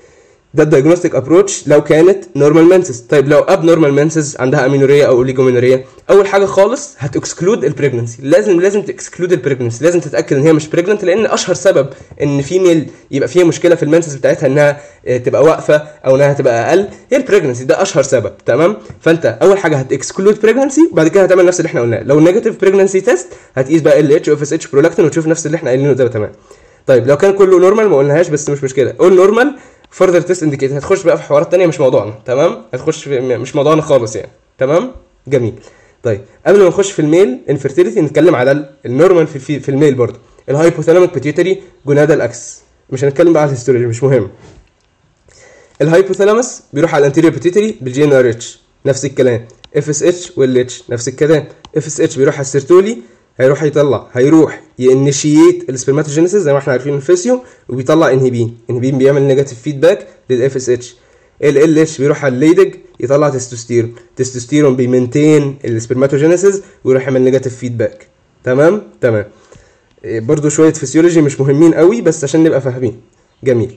ده الدايجنوستيك ابروتش لو كانت نورمال منسز طيب لو اب نورمال منسز عندها امينوريا او اوليجومينوريا اول حاجه خالص هتكسكلود البريجنسي لازم لازم تكسكلود البريجنسي لازم تتاكد ان هي مش بريجننت لان اشهر سبب ان فيميل يبقى فيها مشكله في المنسز بتاعتها انها تبقى واقفه او انها تبقى اقل هي البريجنسي ده اشهر سبب تمام فانت اول حاجه هتكسكلود بريجنسي بعد كده هتعمل نفس اللي احنا قلناه لو نيجاتيف بريجنسي تيست هتقيس بقى ال اتش واف اس اتش برولاكتين وتشوف نفس اللي احنا قايلينه ده تمام طيب لو كان كله نورمال ما قلناهاش بس مش مشكله قول نورمال فurther تيست انديكيتور هتخش بقى في حوارات تانية مش موضوعنا تمام هتخش في مش موضوعنا خالص يعني تمام جميل طيب قبل ما نخش في الميل انفيرتيليتي نتكلم على النورمال في, في, في الميل برضه الهايبوثالاميك بيتيوتري جونادال اكس مش هنتكلم بقى على الهيستولوجي مش مهم الهايبوثالاموس بيروح على الانتيريور بيتيوتري بالجي ان ار اتش نفس الكلام اف اس اتش وال اتش نفس الكلام اف اس اتش بيروح على السيرتولي هيروح يطلع هيروح ينشيت السبرماتوجينيسيس زي ما احنا عارفين الفيسيو وبيطلع انهبين انهبين بيعمل نيجاتيف فيدباك للاف اس اتش ال ال اتش بيروح على الليدج يطلع تستوستيرون تستوستيرون بيمنتين السبرماتوجينيسيس ويروح يعمل نيجاتيف فيدباك تمام تمام برضو شويه فسيولوجي مش مهمين قوي بس عشان نبقى فاهمين جميل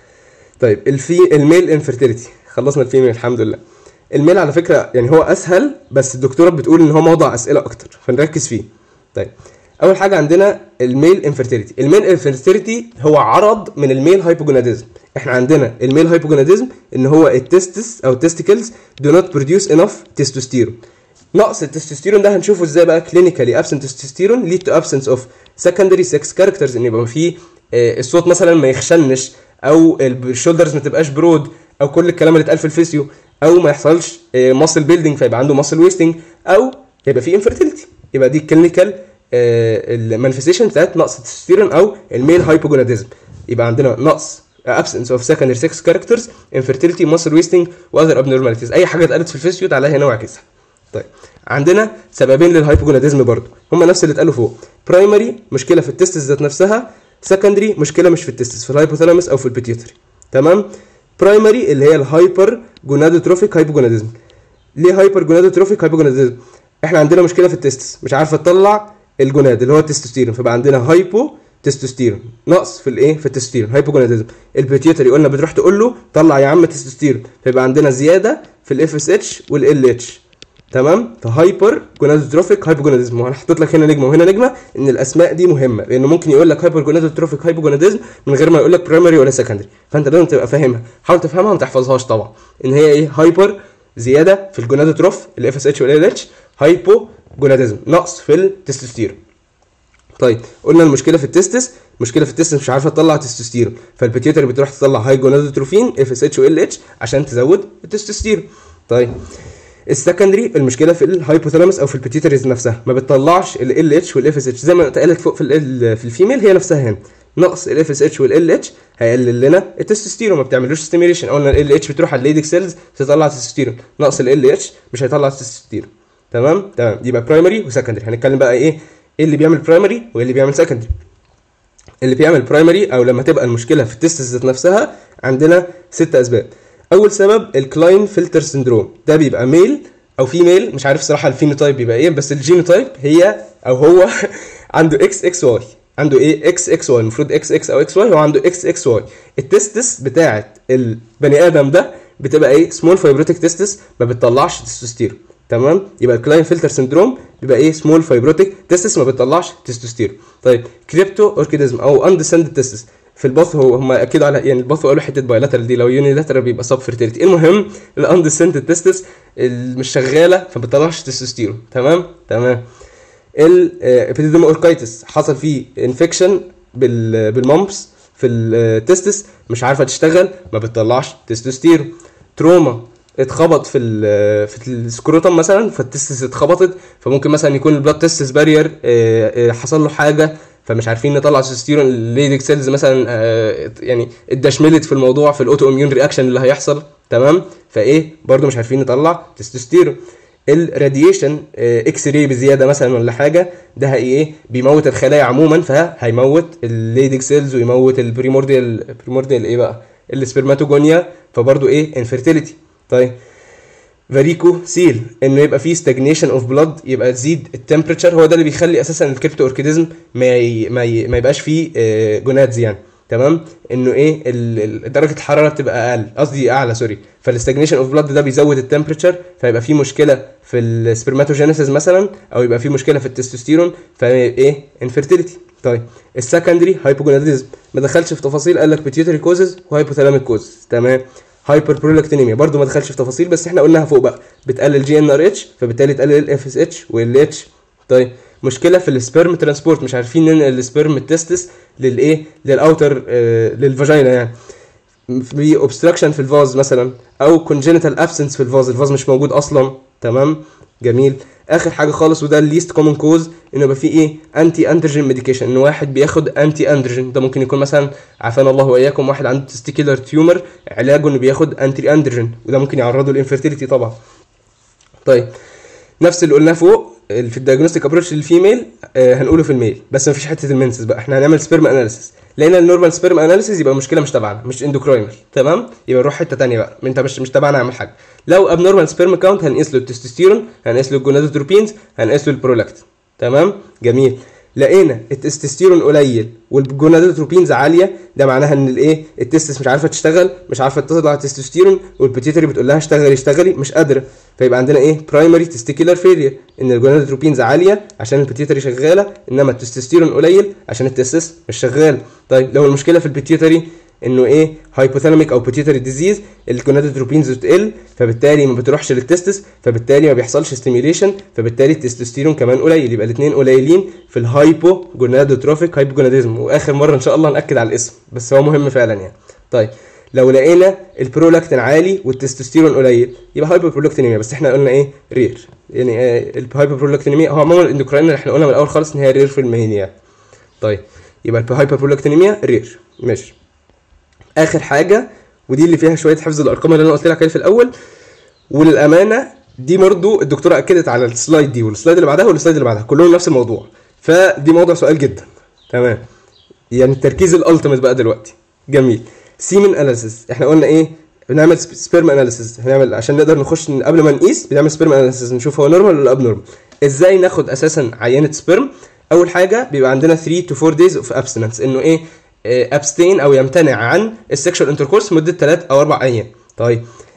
طيب الفي الميل انفيرتيليتي خلصنا الفيميل الحمد لله الميل على فكره يعني هو اسهل بس الدكتوره بتقول ان هو موضع اسئله اكتر فنركز فيه طيب اول حاجه عندنا الميل انفيرتيليتي الميل انفيرتيليتي هو عرض من الميل هايبوجوناديزم احنا عندنا الميل هايبوجوناديزم ان هو التستس او التستيكلز دو نوت بروديوس انف تستوستيرون نقص التستوستيرون ده هنشوفه ازاي بقى كلينيكالي ابسنت تستوستيرون ليد تو ابسنس اوف سكندري سكس كاركترز ان يبقى فيه الصوت مثلا ما يخشنش او الشولدرز ما تبقاش برود او كل الكلام اللي اتقال في الفيسيو او ما يحصلش ماسل بيلدينج فيبقى عنده ماسل ويستنج او يبقى فيه انفيرتيليتي يبقى دي الكلينيكال المانيفستيشن بتاعت نقص التستوستيرون او الميل هايبوجوناديزم يبقى عندنا نقص absence of secondary sex characters infertility muscle wasting واذر abnormalities اي حاجه اتقالت في الفيسيو تعالى هنا واعكسها طيب عندنا سببين للهايبوجوناديزم برضو هم نفس اللي اتقالوا فوق برايمري مشكله في التستس ذات نفسها سكندري مشكله مش في التستس في الهايبوثالاموس او في البيتيوتري تمام برايمري اللي هي الهايبر جونادوتروفيك هايبوجوناديزم ليه هايبر جونادوتروفيك هايبوجوناديزم احنا عندنا مشكله في التستس مش عارفه تطلع الجوناد اللي هو التستوستيرون فبقى عندنا هايبو تستوستيرون نقص في الايه في التستوستيرون هايبوجوناديزم البيتيوتري قلنا بتروح تقول له طلع يا عم تستوستيرون فيبقى عندنا زياده في الاف اس اتش والال اتش تمام فهايبر جونادوتروفيك هايبوجوناديزم وانا حطيت لك هنا نجمه وهنا نجمه ان الاسماء دي مهمه لانه ممكن يقول لك هايبر جونادوتروفيك هايبوجوناديزم من غير ما يقول لك برايمري ولا سكندري فانت لازم تبقى فاهمها حاول تفهمها وما تحفظهاش طبعا ان هي ايه هايبر زياده في الجونادوتروف الاف اس اتش والال اتش هايبو جوناديزم نقص في التستوستيرون طيب قلنا المشكله في التستس مشكله في التستس مش عارفه تطلع تستوستيرون فالبيتيوتري بتروح تطلع هاي جونادوتروفين اف اس اتش وال اتش عشان تزود التستوستيرون طيب السكندري المشكله في الهايبوثالاموس او في البيتيوتريز نفسها ما بتطلعش ال اتش والاف اس اتش زي ما اتقالت فوق في ال في الفيميل هي نفسها هنا نقص الاف اس اتش والال اتش هيقلل لنا التستوستيرون ما بتعملوش ستيميوليشن قلنا ال اتش بتروح على الليدك سيلز تطلع تستوستيرون نقص ال اتش مش هيطلع تستوستيرون تمام تمام يبقى برايمري وسكندري هنتكلم بقى ايه ايه اللي بيعمل برايمري وايه اللي بيعمل سكندري اللي بيعمل برايمري او لما تبقى المشكله في التستس ذات نفسها عندنا ست اسباب اول سبب الكلاين فلتر سندروم ده بيبقى ميل او فيميل مش عارف صراحه الفينوتايب بيبقى ايه بس الجينوتايب هي او هو عنده اكس اكس واي عنده ايه اكس اكس واي المفروض اكس اكس او اكس واي هو عنده اكس اكس واي التستس بتاعه البني ادم ده بتبقى ايه سمول فايبروتيك تستس ما بتطلعش تستوستيرون تمام يبقى الكلاين فلتر سندروم بيبقى ايه سمول فايبروتيك تستس ما بتطلعش تستوستيرون طيب كريبتو اوركيديزم او اندسند تستس في الباث هو هم اكيد على يعني الباث قالوا حته بايلاترال دي لو يوني لاترال بيبقى سب فيرتيليتي المهم الاندسند تستس مش شغاله فما بتطلعش تستوستيرون تمام تمام الابيديديما اوركايتس حصل فيه انفكشن بالمامبس في التستس مش عارفه تشتغل ما بتطلعش تستوستيرون تروما اتخبط في ال في السكروتم مثلا فالتستس اتخبطت فممكن مثلا يكون البلاد تستس بارير حصل له حاجه فمش عارفين نطلع تستوستيرون الليدك سيلز مثلا يعني اتدشملت في الموضوع في الاوتو اميون رياكشن اللي هيحصل تمام فايه برده مش عارفين نطلع تستوستيرون الراديشن اكس راي بزياده مثلا ولا حاجه ده هي ايه بيموت الخلايا عموما فهيموت الليدك سيلز ويموت البريمورديال بريمورديال ايه بقى السبرماتوجونيا فبرضه ايه انفيرتيليتي طيب فاريكو سيل انه يبقى فيه ستاجنيشن اوف بلاد يبقى تزيد التمبريتشر هو ده اللي بيخلي اساسا الكريبتو اوركيديزم ما ي... ما, ي... ما يبقاش فيه جونادز يعني تمام انه ايه ال... درجه الحراره بتبقى اقل قصدي اعلى سوري فالستاجنيشن اوف بلاد ده بيزود التمبريتشر فيبقى فيه مشكله في السبرماتوجينيسيس مثلا او يبقى فيه مشكله في التستوستيرون فايه انفيرتيليتي طيب السكندري هايبوجوناديزم ما دخلش في تفاصيل قال لك بيتيوتري كوزز وهايبوثالاميك كوزز تمام هايبر برولكتينيميا برضو ما دخلش في تفاصيل بس احنا قلناها فوق بقى بتقلل جي ان ار اتش فبالتالي تقلل الاف اس اتش والال اتش طيب مشكله في السبرم ترانسبورت مش عارفين ننقل السبرم التستس للايه للاوتر آه للفاجينا يعني في اوبستراكشن في الفاز مثلا او كونجنتال ابسنس في الفاز الفاز مش موجود اصلا تمام جميل اخر حاجه خالص وده الليست كومن كوز انه يبقى فيه ايه انتي اندروجين ميديكيشن ان واحد بياخد انتي اندروجين ده ممكن يكون مثلا عافانا الله واياكم واحد عنده تستيكولار تيومر علاجه انه بياخد انتي اندروجين وده ممكن يعرضه للانفيرتيليتي طبعا طيب نفس اللي قلناه فوق في الدايجنوستيك ابروتش للفيميل آه هنقوله في الميل بس مفيش حته المنسس بقى احنا هنعمل سبيرم اناليسيس لقينا النورمال سبيرم اناليسيس يبقى المشكله مش تبعنا مش اندوكراينر تمام يبقى نروح حته ثانيه بقى انت مش مش تبعنا اعمل حاجه لو اب نورمال سبيرم كاونت هنقيس له التستوستيرون هنقيس له الجونادوتروبينز هنقيس له البرولاكتين تمام جميل لقينا التستوستيرون قليل والجونادوتروبينز عاليه ده معناها ان الايه التستس مش عارفه تشتغل مش عارفه تطلع التستوستيرون والبيتيوتري بتقول لها اشتغلي اشتغلي مش قادره فيبقى عندنا ايه برايمري تستيكولار فيلير ان الجونادوتروبينز عاليه عشان البيتيوتري شغاله انما التستوستيرون قليل عشان التستس مش شغال طيب لو المشكله في البيتيوتري انه ايه هايبوثالاميك او بيتيوتري ديزيز الجونادوتروبينز بتقل فبالتالي ما بتروحش للتستس فبالتالي ما بيحصلش ستيميوليشن فبالتالي التستوستيرون كمان قليل يبقى الاثنين قليلين في الهايبو جونادوتروفيك هايبوجوناديزم واخر مره ان شاء الله ناكد على الاسم بس هو مهم فعلا يعني طيب لو لقينا البرولاكتين عالي والتستوستيرون قليل يبقى هايبر برولكتينيميا بس احنا قلنا ايه رير يعني آه الهايبر برولكتينيميا هو عموما الاندوكراين اللي احنا قلنا من الاول خالص ان هي رير في المانيا طيب يبقى الهايبر برولكتينيميا رير ماشي اخر حاجه ودي اللي فيها شويه حفظ الارقام اللي انا قلت لك عليها في الاول وللامانه دي برضو الدكتوره اكدت على السلايد دي والسلايد اللي بعدها والسلايد اللي بعدها كلهم نفس الموضوع فدي موضوع سؤال جدا تمام يعني التركيز الالتيميت بقى دلوقتي جميل سيمن اناليسيس احنا قلنا ايه بنعمل سبيرم اناليسيس هنعمل عشان نقدر نخش قبل ما نقيس بنعمل سبيرم اناليسيس نشوف هو نورمال ولا اب نورمال ازاي ناخد اساسا عينه سبيرم اول حاجه بيبقى عندنا 3 تو 4 دايز اوف ابستنس انه ايه ابستين او يمتنع عن السكشوال انتركورس مده 3 او 4 ايام طيب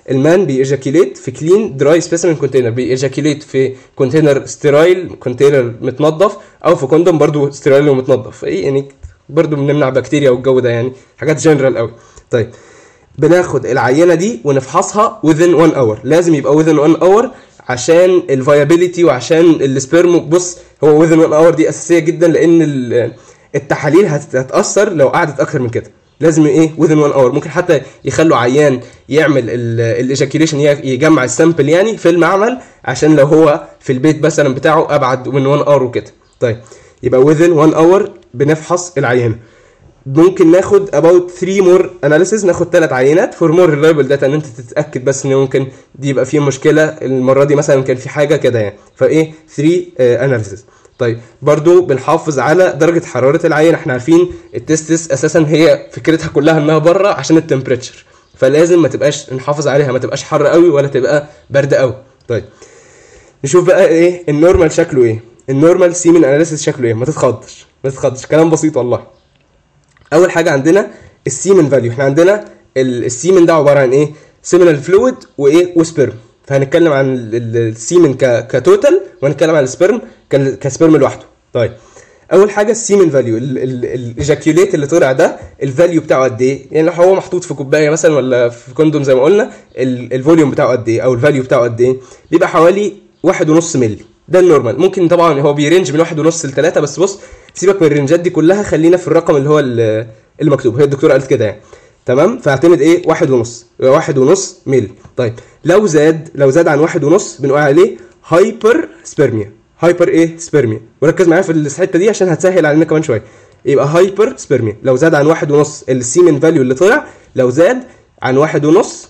المان بيجاكيليت في كلين دراي سبيسيمن كونتينر بيجاكيليت في كونتينر ستيرايل كونتينر متنظف او في كوندوم برضو ستيرايل ومتنظف ايه يعني برضو بنمنع بكتيريا والجو ده يعني حاجات جنرال قوي طيب بناخد العينه دي ونفحصها within 1 اور لازم يبقى within 1 اور عشان الفايابيليتي وعشان السبيرم بص هو within 1 اور دي اساسيه جدا لان ال- التحاليل هت- هتتاثر لو قعدت اكتر من كده لازم ايه within 1 اور ممكن حتى يخلوا عيان يعمل الايجاكيوليشن يجمع السامبل يعني في المعمل عشان لو هو في البيت مثلا بتاعه ابعد من 1 اور وكده طيب يبقى within 1 اور بنفحص العينه ممكن ناخد about 3 more analysis ناخد ثلاث عينات for more reliable data ان انت تتاكد بس ان ممكن دي يبقى فيه مشكله المره دي مثلا كان في حاجه كده يعني فايه 3 analysis طيب برضو بنحافظ على درجه حراره العينه احنا عارفين التستس اساسا هي فكرتها كلها انها بره عشان التمبريتشر فلازم ما تبقاش نحافظ عليها ما تبقاش حر قوي ولا تبقى برد قوي طيب نشوف بقى ايه النورمال شكله ايه النورمال سيمن اناليسيس شكله ايه ما تتخضش ما تتخضش كلام بسيط والله اول حاجه عندنا السيمن فاليو احنا عندنا ال- السيمن ده عباره عن ايه سيمينال فلويد وايه وسبرم فهنتكلم عن ال- ال- السيمن ك كتوتال وهنتكلم عن السبرم ك- كسبرم لوحده طيب اول حاجه السيمن فاليو الايجاكيوليت اللي طلع ده الفاليو بتاعه قد ايه يعني لو هو محطوط في كوبايه مثلا ولا في كوندوم زي ما قلنا ال- الفوليوم بتاعه قد ايه او الفاليو بتاعه قد ايه بيبقى حوالي واحد ونص مللي ده النورمال ممكن طبعا هو بيرنج من واحد ونص لتلاتة بس بص سيبك من الرنجات دي كلها خلينا في الرقم اللي هو ال- المكتوب هي الدكتوره قالت كده يعني تمام فاعتمد ايه واحد ونص واحد ونص مللي طيب لو زاد لو زاد عن واحد ونص بنقول عليه هايبر سبيرميا هايبر ايه سبيرميا وركز معايا في الحته دي عشان هتسهل علينا كمان شويه يبقى هايبر سبيرميا لو زاد عن واحد ونص السيمن فاليو اللي طلع لو زاد عن واحد ونص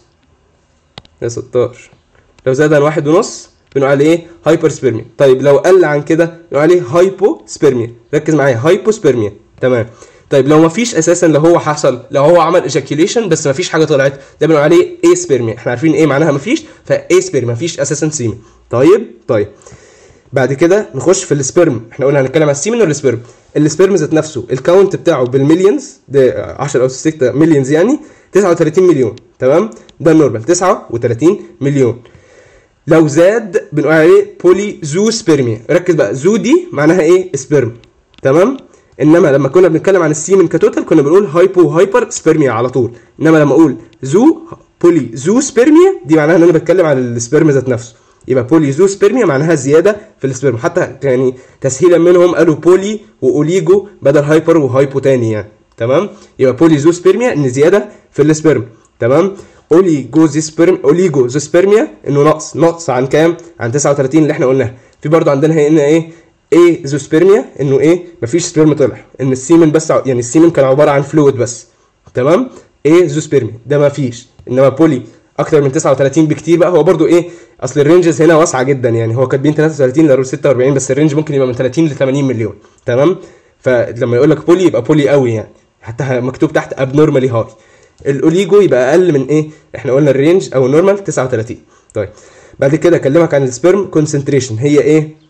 يا 16 لو زاد عن واحد ونص بنقول عليه ايه هايبر سبيرميا طيب لو قل عن كده بنقول عليه هايبو سبيرميا ركز معايا هايبو سبيرميا تمام طيب لو مفيش اساسا لو هو حصل لو هو عمل ايجاكيوليشن بس مفيش حاجه طلعت ده بنقول عليه ايه سبيرميا احنا عارفين ايه معناها مفيش فايه سبيرميا مفيش اساسا سيمن طيب طيب بعد كده نخش في السبرم احنا قلنا هنتكلم على السيمن ولا السبرم السبرم ذات نفسه الكاونت بتاعه بالمليونز ده 10 او 6 مليونز يعني 39 مليون تمام ده النورمال 39 مليون لو زاد بنقول عليه بولي زو سبيرميا ركز بقى زو دي معناها ايه سبرم تمام انما لما كنا بنتكلم عن السيمن كتوتال كنا بنقول هايبو هايبر سبيرميا على طول انما لما اقول زو بولي زو سبيرميا دي معناها ان انا بتكلم عن السبرم ذات نفسه يبقى بولي زو سبيرميا معناها زياده في السبرم حتى يعني تسهيلا منهم قالوا بولي واوليجو بدل هايبر وهايبو تاني يعني تمام يبقى بولي زو سبيرميا ان زياده في السبرم تمام اوليجو زي سبرم اوليجو زو سبيرميا انه نقص نقص عن كام عن 39 اللي احنا قلناها في برضه عندنا هنا ايه ايه زوسبيرميا انه ايه مفيش سبيرم طلع ان السيمن بس ع- يعني السيمن كان عباره عن فلويد بس تمام ايه زوسبيرميا ده مفيش انما بولي اكتر من 39 بكتير بقى هو برضو ايه اصل الرينجز هنا واسعه جدا يعني هو كاتبين 33 ل 46 بس الرينج ممكن يبقى من 30 ل 80 مليون تمام فلما يقول لك بولي يبقى بولي قوي يعني حتى مكتوب تحت ابنورمالي هاي الاوليجو يبقى اقل من ايه احنا قلنا الرينج او النورمال 39 طيب بعد كده اكلمك عن السبرم كونسنتريشن هي ايه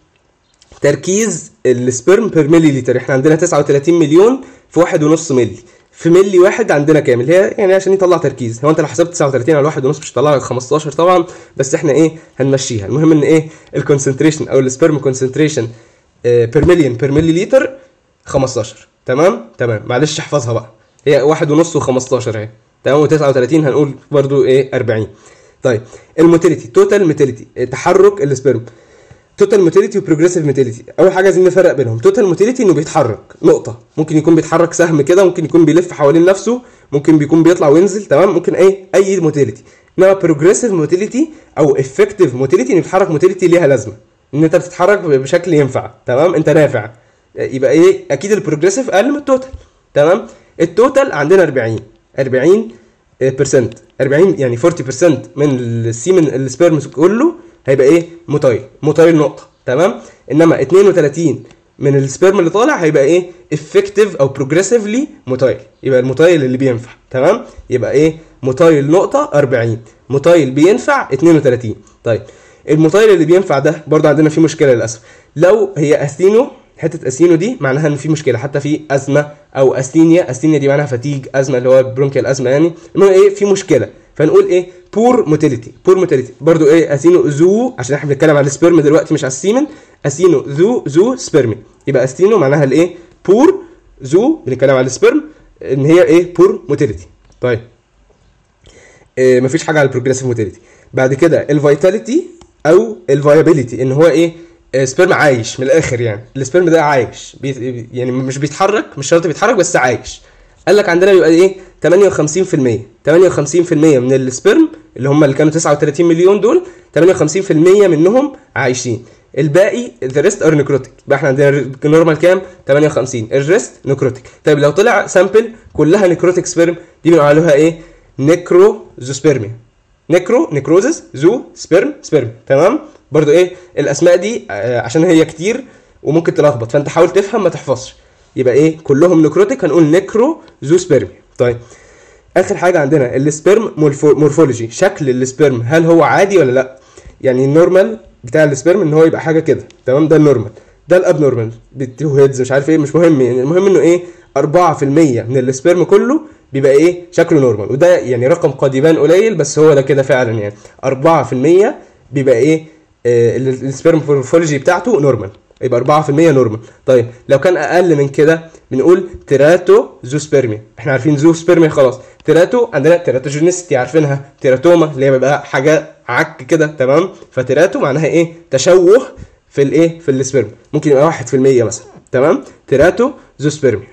تركيز السبرم بير ملي لتر احنا عندنا 39 مليون في واحد ونص ملي في ملي واحد عندنا كام اللي هي يعني عشان يطلع تركيز هو انت لو حسبت 39 على واحد ونص مش هيطلع لك 15 طبعا بس احنا ايه هنمشيها المهم ان ايه الكونسنتريشن او السبرم كونسنتريشن بير مليون بير ملي لتر 15 تمام تمام معلش احفظها بقى هي واحد ونص و15 اهي تمام و39 هنقول برضو ايه 40 طيب الموتيليتي توتال موتيليتي تحرك السبرم توتال موتيليتي وبروجريسيف موتيليتي اول حاجه عايزين نفرق بينهم توتال موتيليتي انه بيتحرك نقطه ممكن يكون بيتحرك سهم كده ممكن يكون بيلف حوالين نفسه ممكن بيكون بيطلع وينزل تمام ممكن اي اي موتيليتي انما بروجريسيف موتيليتي او افكتيف موتيليتي ان بيتحرك موتيليتي ليها لازمه ان انت بتتحرك بشكل ينفع تمام انت نافع يبقى ايه اكيد البروجريسيف اقل من التوتال تمام التوتال عندنا 40 40 بيرسنت 40 يعني 40% من السيمن السبيرمز كله هيبقى ايه موتايل موتايل نقطه تمام انما 32 من السبيرم اللي طالع هيبقى ايه افكتيف او بروجريسيفلي موتايل يبقى الموتايل اللي بينفع تمام يبقى ايه موتايل نقطه 40 موتايل بينفع 32 طيب الموتايل اللي بينفع ده برضه عندنا فيه مشكله للاسف لو هي اثينو حته اثينو دي معناها ان في مشكله حتى في ازمه او اثينيا اثينيا دي معناها فتيج ازمه اللي هو برونكيال ازمه يعني المهم ايه في مشكله فنقول ايه بور موتيليتي بور موتيليتي برضو ايه اسينو زو عشان احنا بنتكلم على السبرم دلوقتي مش على السيمن اسينو ذو زو سبرمي يبقى اسينو معناها الايه بور زو بنتكلم على السبرم ان هي ايه بور موتيليتي طيب إيه مفيش حاجه على البروجريسيف موتيليتي بعد كده الفيتاليتي او الفايابيليتي ان هو ايه آه، سبرم عايش من الاخر يعني السبرم ده عايش بي يعني مش بيتحرك مش شرط بيتحرك بس عايش قال لك عندنا بيبقى ايه 58% 58% من السبرم اللي هم اللي كانوا 39 مليون دول 58% منهم عايشين الباقي ذا ريست ار نيكروتيك يبقى احنا عندنا نورمال كام 58 الريست نيكروتيك طيب لو طلع سامبل كلها نيكروتيك سبرم دي بنقول عليها ايه نيكروزوسبيرميا نيكرو نيكروزس زو سبرم سبرم تمام برضو ايه الاسماء دي آه، عشان هي كتير وممكن تلخبط فانت حاول تفهم ما تحفظش يبقى ايه كلهم نيكروتيك هنقول نيكرو زو سبرم طيب اخر حاجه عندنا السبرم مورفو- مورفولوجي شكل السبرم هل هو عادي ولا لا يعني النورمال بتاع السبرم ان هو يبقى حاجه كده تمام ده النورمال ده الاب نورمال بالتو هيدز مش عارف ايه مش مهم يعني المهم انه ايه 4% من السبرم كله بيبقى ايه شكله نورمال وده يعني رقم قد يبان قليل بس هو ده كده فعلا يعني 4% بيبقى ايه آه ال- السبرم مورفولوجي بتاعته نورمال يبقى 4% نورمال طيب لو كان اقل من كده بنقول تيراتو زوسبيرميا احنا عارفين زوسبيرميا خلاص تيراتو عندنا تيراتوجينيستي عارفينها تيراتوما اللي هي بيبقى حاجه عك كده تمام فتيراتو معناها ايه تشوه في الايه في السبرم ممكن يبقى 1% مثلا تمام تيراتو زوسبيرميا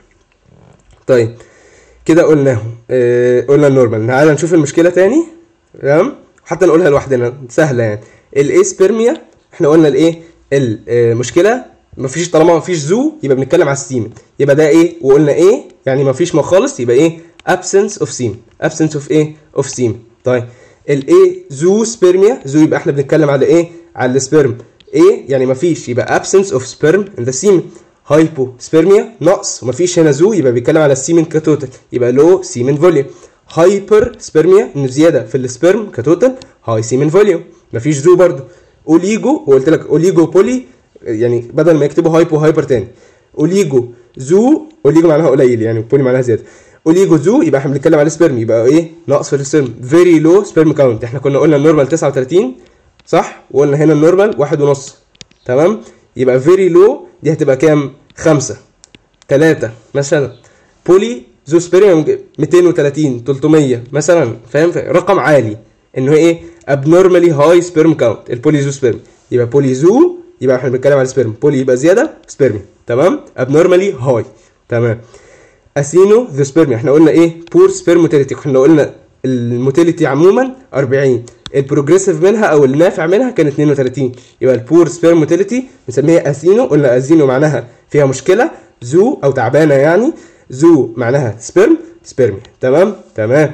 طيب كده قلناهم آه قلنا النورمال تعالى نشوف المشكله تاني تمام حتى نقولها لوحدنا سهله يعني الايه سبيرميا احنا قلنا الايه المشكله مفيش طالما مفيش زو يبقى بنتكلم على السيمن يبقى ده ايه وقلنا ايه يعني مفيش ما خالص يبقى ايه absence of semen absence of ايه of semen طيب الايه زو سبيرميا زو يبقى احنا بنتكلم على ايه على السبرم ايه يعني مفيش يبقى absence of sperm in the semen هايبو سبيرميا نقص ومفيش هنا زو يبقى بيتكلم على السيمن كتوتال يبقى لو سيمن فوليوم هايبر سبيرميا انه زياده في السبرم كتوتال هاي سيمن فوليوم مفيش زو برضو اوليجو وقلت لك اوليجو بولي يعني بدل ما يكتبوا هايبو هايبر تاني اوليجو زو اوليجو معناها قليل يعني بولي معناها زياده اوليجو زو يبقى احنا بنتكلم على سبرم يبقى ايه نقص في السبرم فيري لو سبرم كاونت احنا كنا قلنا النورمال 39 صح وقلنا هنا النورمال واحد ونص تمام يبقى فيري لو دي هتبقى كام خمسة تلاتة مثلا بولي زو سبيريوم 230 300 مثلا فاهم فاهم؟ رقم عالي انه ايه abnormally high sperm count البولي زو سبيرم يبقى بولي زو يبقى احنا بنتكلم على سبيرم بولي يبقى زياده سبيرمي تمام abnormally high تمام اسينو ذا سبيرمي احنا قلنا ايه بور سبيرم موتيليتي احنا قلنا الموتيليتي عموما 40 البروجريسيف منها او النافع منها كان 32 يبقى البور سبيرم موتيليتي بنسميها اسينو قلنا اسينو معناها فيها مشكله زو او تعبانه يعني زو معناها سبيرم سبيرمي تمام تمام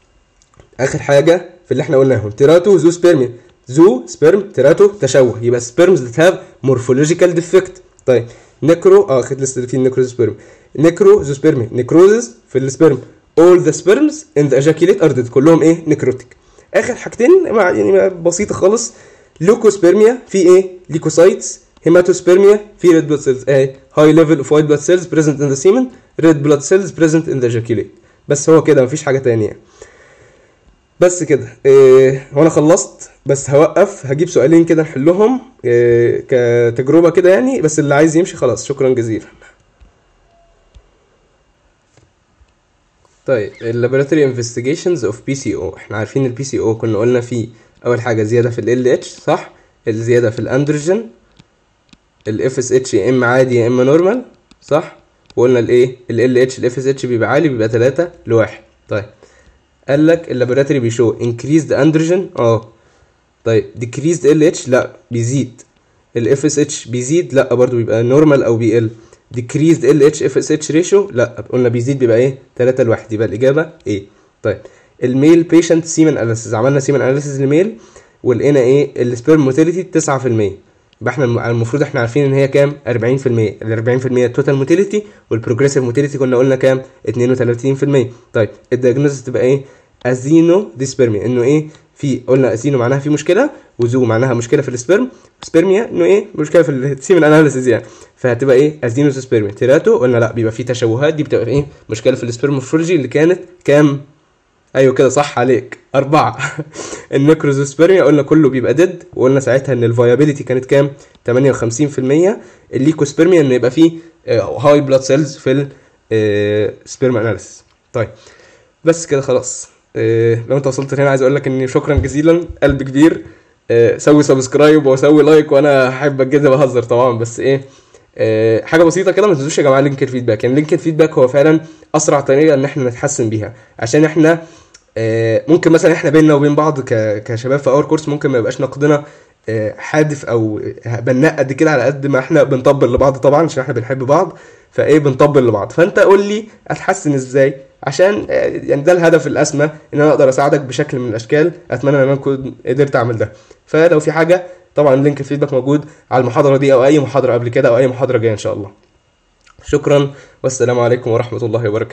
اخر حاجه في اللي احنا قلناهم تيراتو زو سبيرمي زو سبيرم تيراتو تشوه يبقى سبيرمز that have morphological defect طيب نيكرو اه اخد لسه في نيكرو سبيرم نيكرو زو سبيرمي نيكروزز في السبيرم all the sperms in the ejaculate are dead كلهم ايه نيكروتيك اخر حاجتين مع يعني بسيطه خالص لوكوسبيرميا في ايه ليكوسايتس هيماتوسبيرميا في ريد بلاد سيلز اهي هاي ليفل اوف وايت بلاد سيلز بريزنت ان ذا سيمن ريد بلاد سيلز بريزنت ان ذا ejaculate بس هو كده مفيش حاجه تانية يعني. بس كده إيه وانا خلصت بس هوقف هجيب سؤالين كده نحلهم إيه كتجربه كده يعني بس اللي عايز يمشي خلاص شكرا جزيلا طيب اللابوراتوري انفستيجيشنز اوف بي سي او احنا عارفين البي سي او كنا قلنا فيه اول حاجه زياده في ال اتش صح الزياده في الاندروجين الاف اس اتش يا اما عادي يا اما نورمال صح وقلنا الايه ال اتش الاف اس اتش بيبقى عالي بيبقى 3 لواحد طيب قال لك اللابوراتوري بيشو انكريزد اندروجين اه طيب decreased ال اتش لا بيزيد الاف اس اتش بيزيد لا برضو بيبقى نورمال او بيقل decreased ال اتش اف اس اتش ريشيو لا قلنا بيزيد بيبقى ايه 3 لواحد يبقى الاجابه ايه طيب الميل بيشنت سيمن اناليسيس عملنا سيمن اناليسيس للميل ولقينا ايه السبيرم موتيليتي 9% يبقى احنا المفروض احنا عارفين ان هي كام 40% ال 40% التوتال موتيليتي والبروجريسيف موتيليتي كنا قلنا كام 32% طيب الدياجنوستس تبقى ايه ازينو ديسبيرميا انه ايه في قلنا ازينو معناها في مشكله وزو معناها مشكله في السبرم سبيرميا انه ايه مشكله في السيمن اناليسيس يعني فهتبقى ايه ازينو سبيرميا تيراتو قلنا لا بيبقى في تشوهات دي بتبقى ايه مشكله في السبرم مورفولوجي اللي كانت كام ايوه كده صح عليك اربعة النيكروزوسبيرميا قلنا كله بيبقى ديد وقلنا ساعتها ان الفيابيليتي كانت كام 58% الليكوسبيرميا ان يبقى فيه هاي بلاد سيلز في السبيرم اناليسيس طيب بس كده خلاص آه، لو انت وصلت هنا عايز اقول لك اني شكرا جزيلا قلب كبير آه، سوي سبسكرايب وسوي لايك وانا احبك جدا بهزر طبعا بس ايه آه، حاجه بسيطه كده ما تنسوش يا جماعه لينك الفيدباك يعني لينك الفيدباك هو فعلا اسرع طريقه ان احنا نتحسن بيها عشان احنا آه، ممكن مثلا احنا بيننا وبين بعض ك- كشباب في اور كورس ممكن ما يبقاش نقدنا آه، حادف او بناء قد كده على قد ما احنا بنطبل لبعض طبعا عشان احنا بنحب بعض فايه بنطبل لبعض فانت قول لي اتحسن ازاي عشان آه، يعني ده الهدف الاسمى ان انا اقدر اساعدك بشكل من الاشكال اتمنى ان انا اكون قدرت اعمل ده فلو في حاجه طبعا لينك الفيدباك موجود على المحاضره دي او اي محاضره قبل كده او اي محاضره جايه ان شاء الله شكرا والسلام عليكم ورحمه الله وبركاته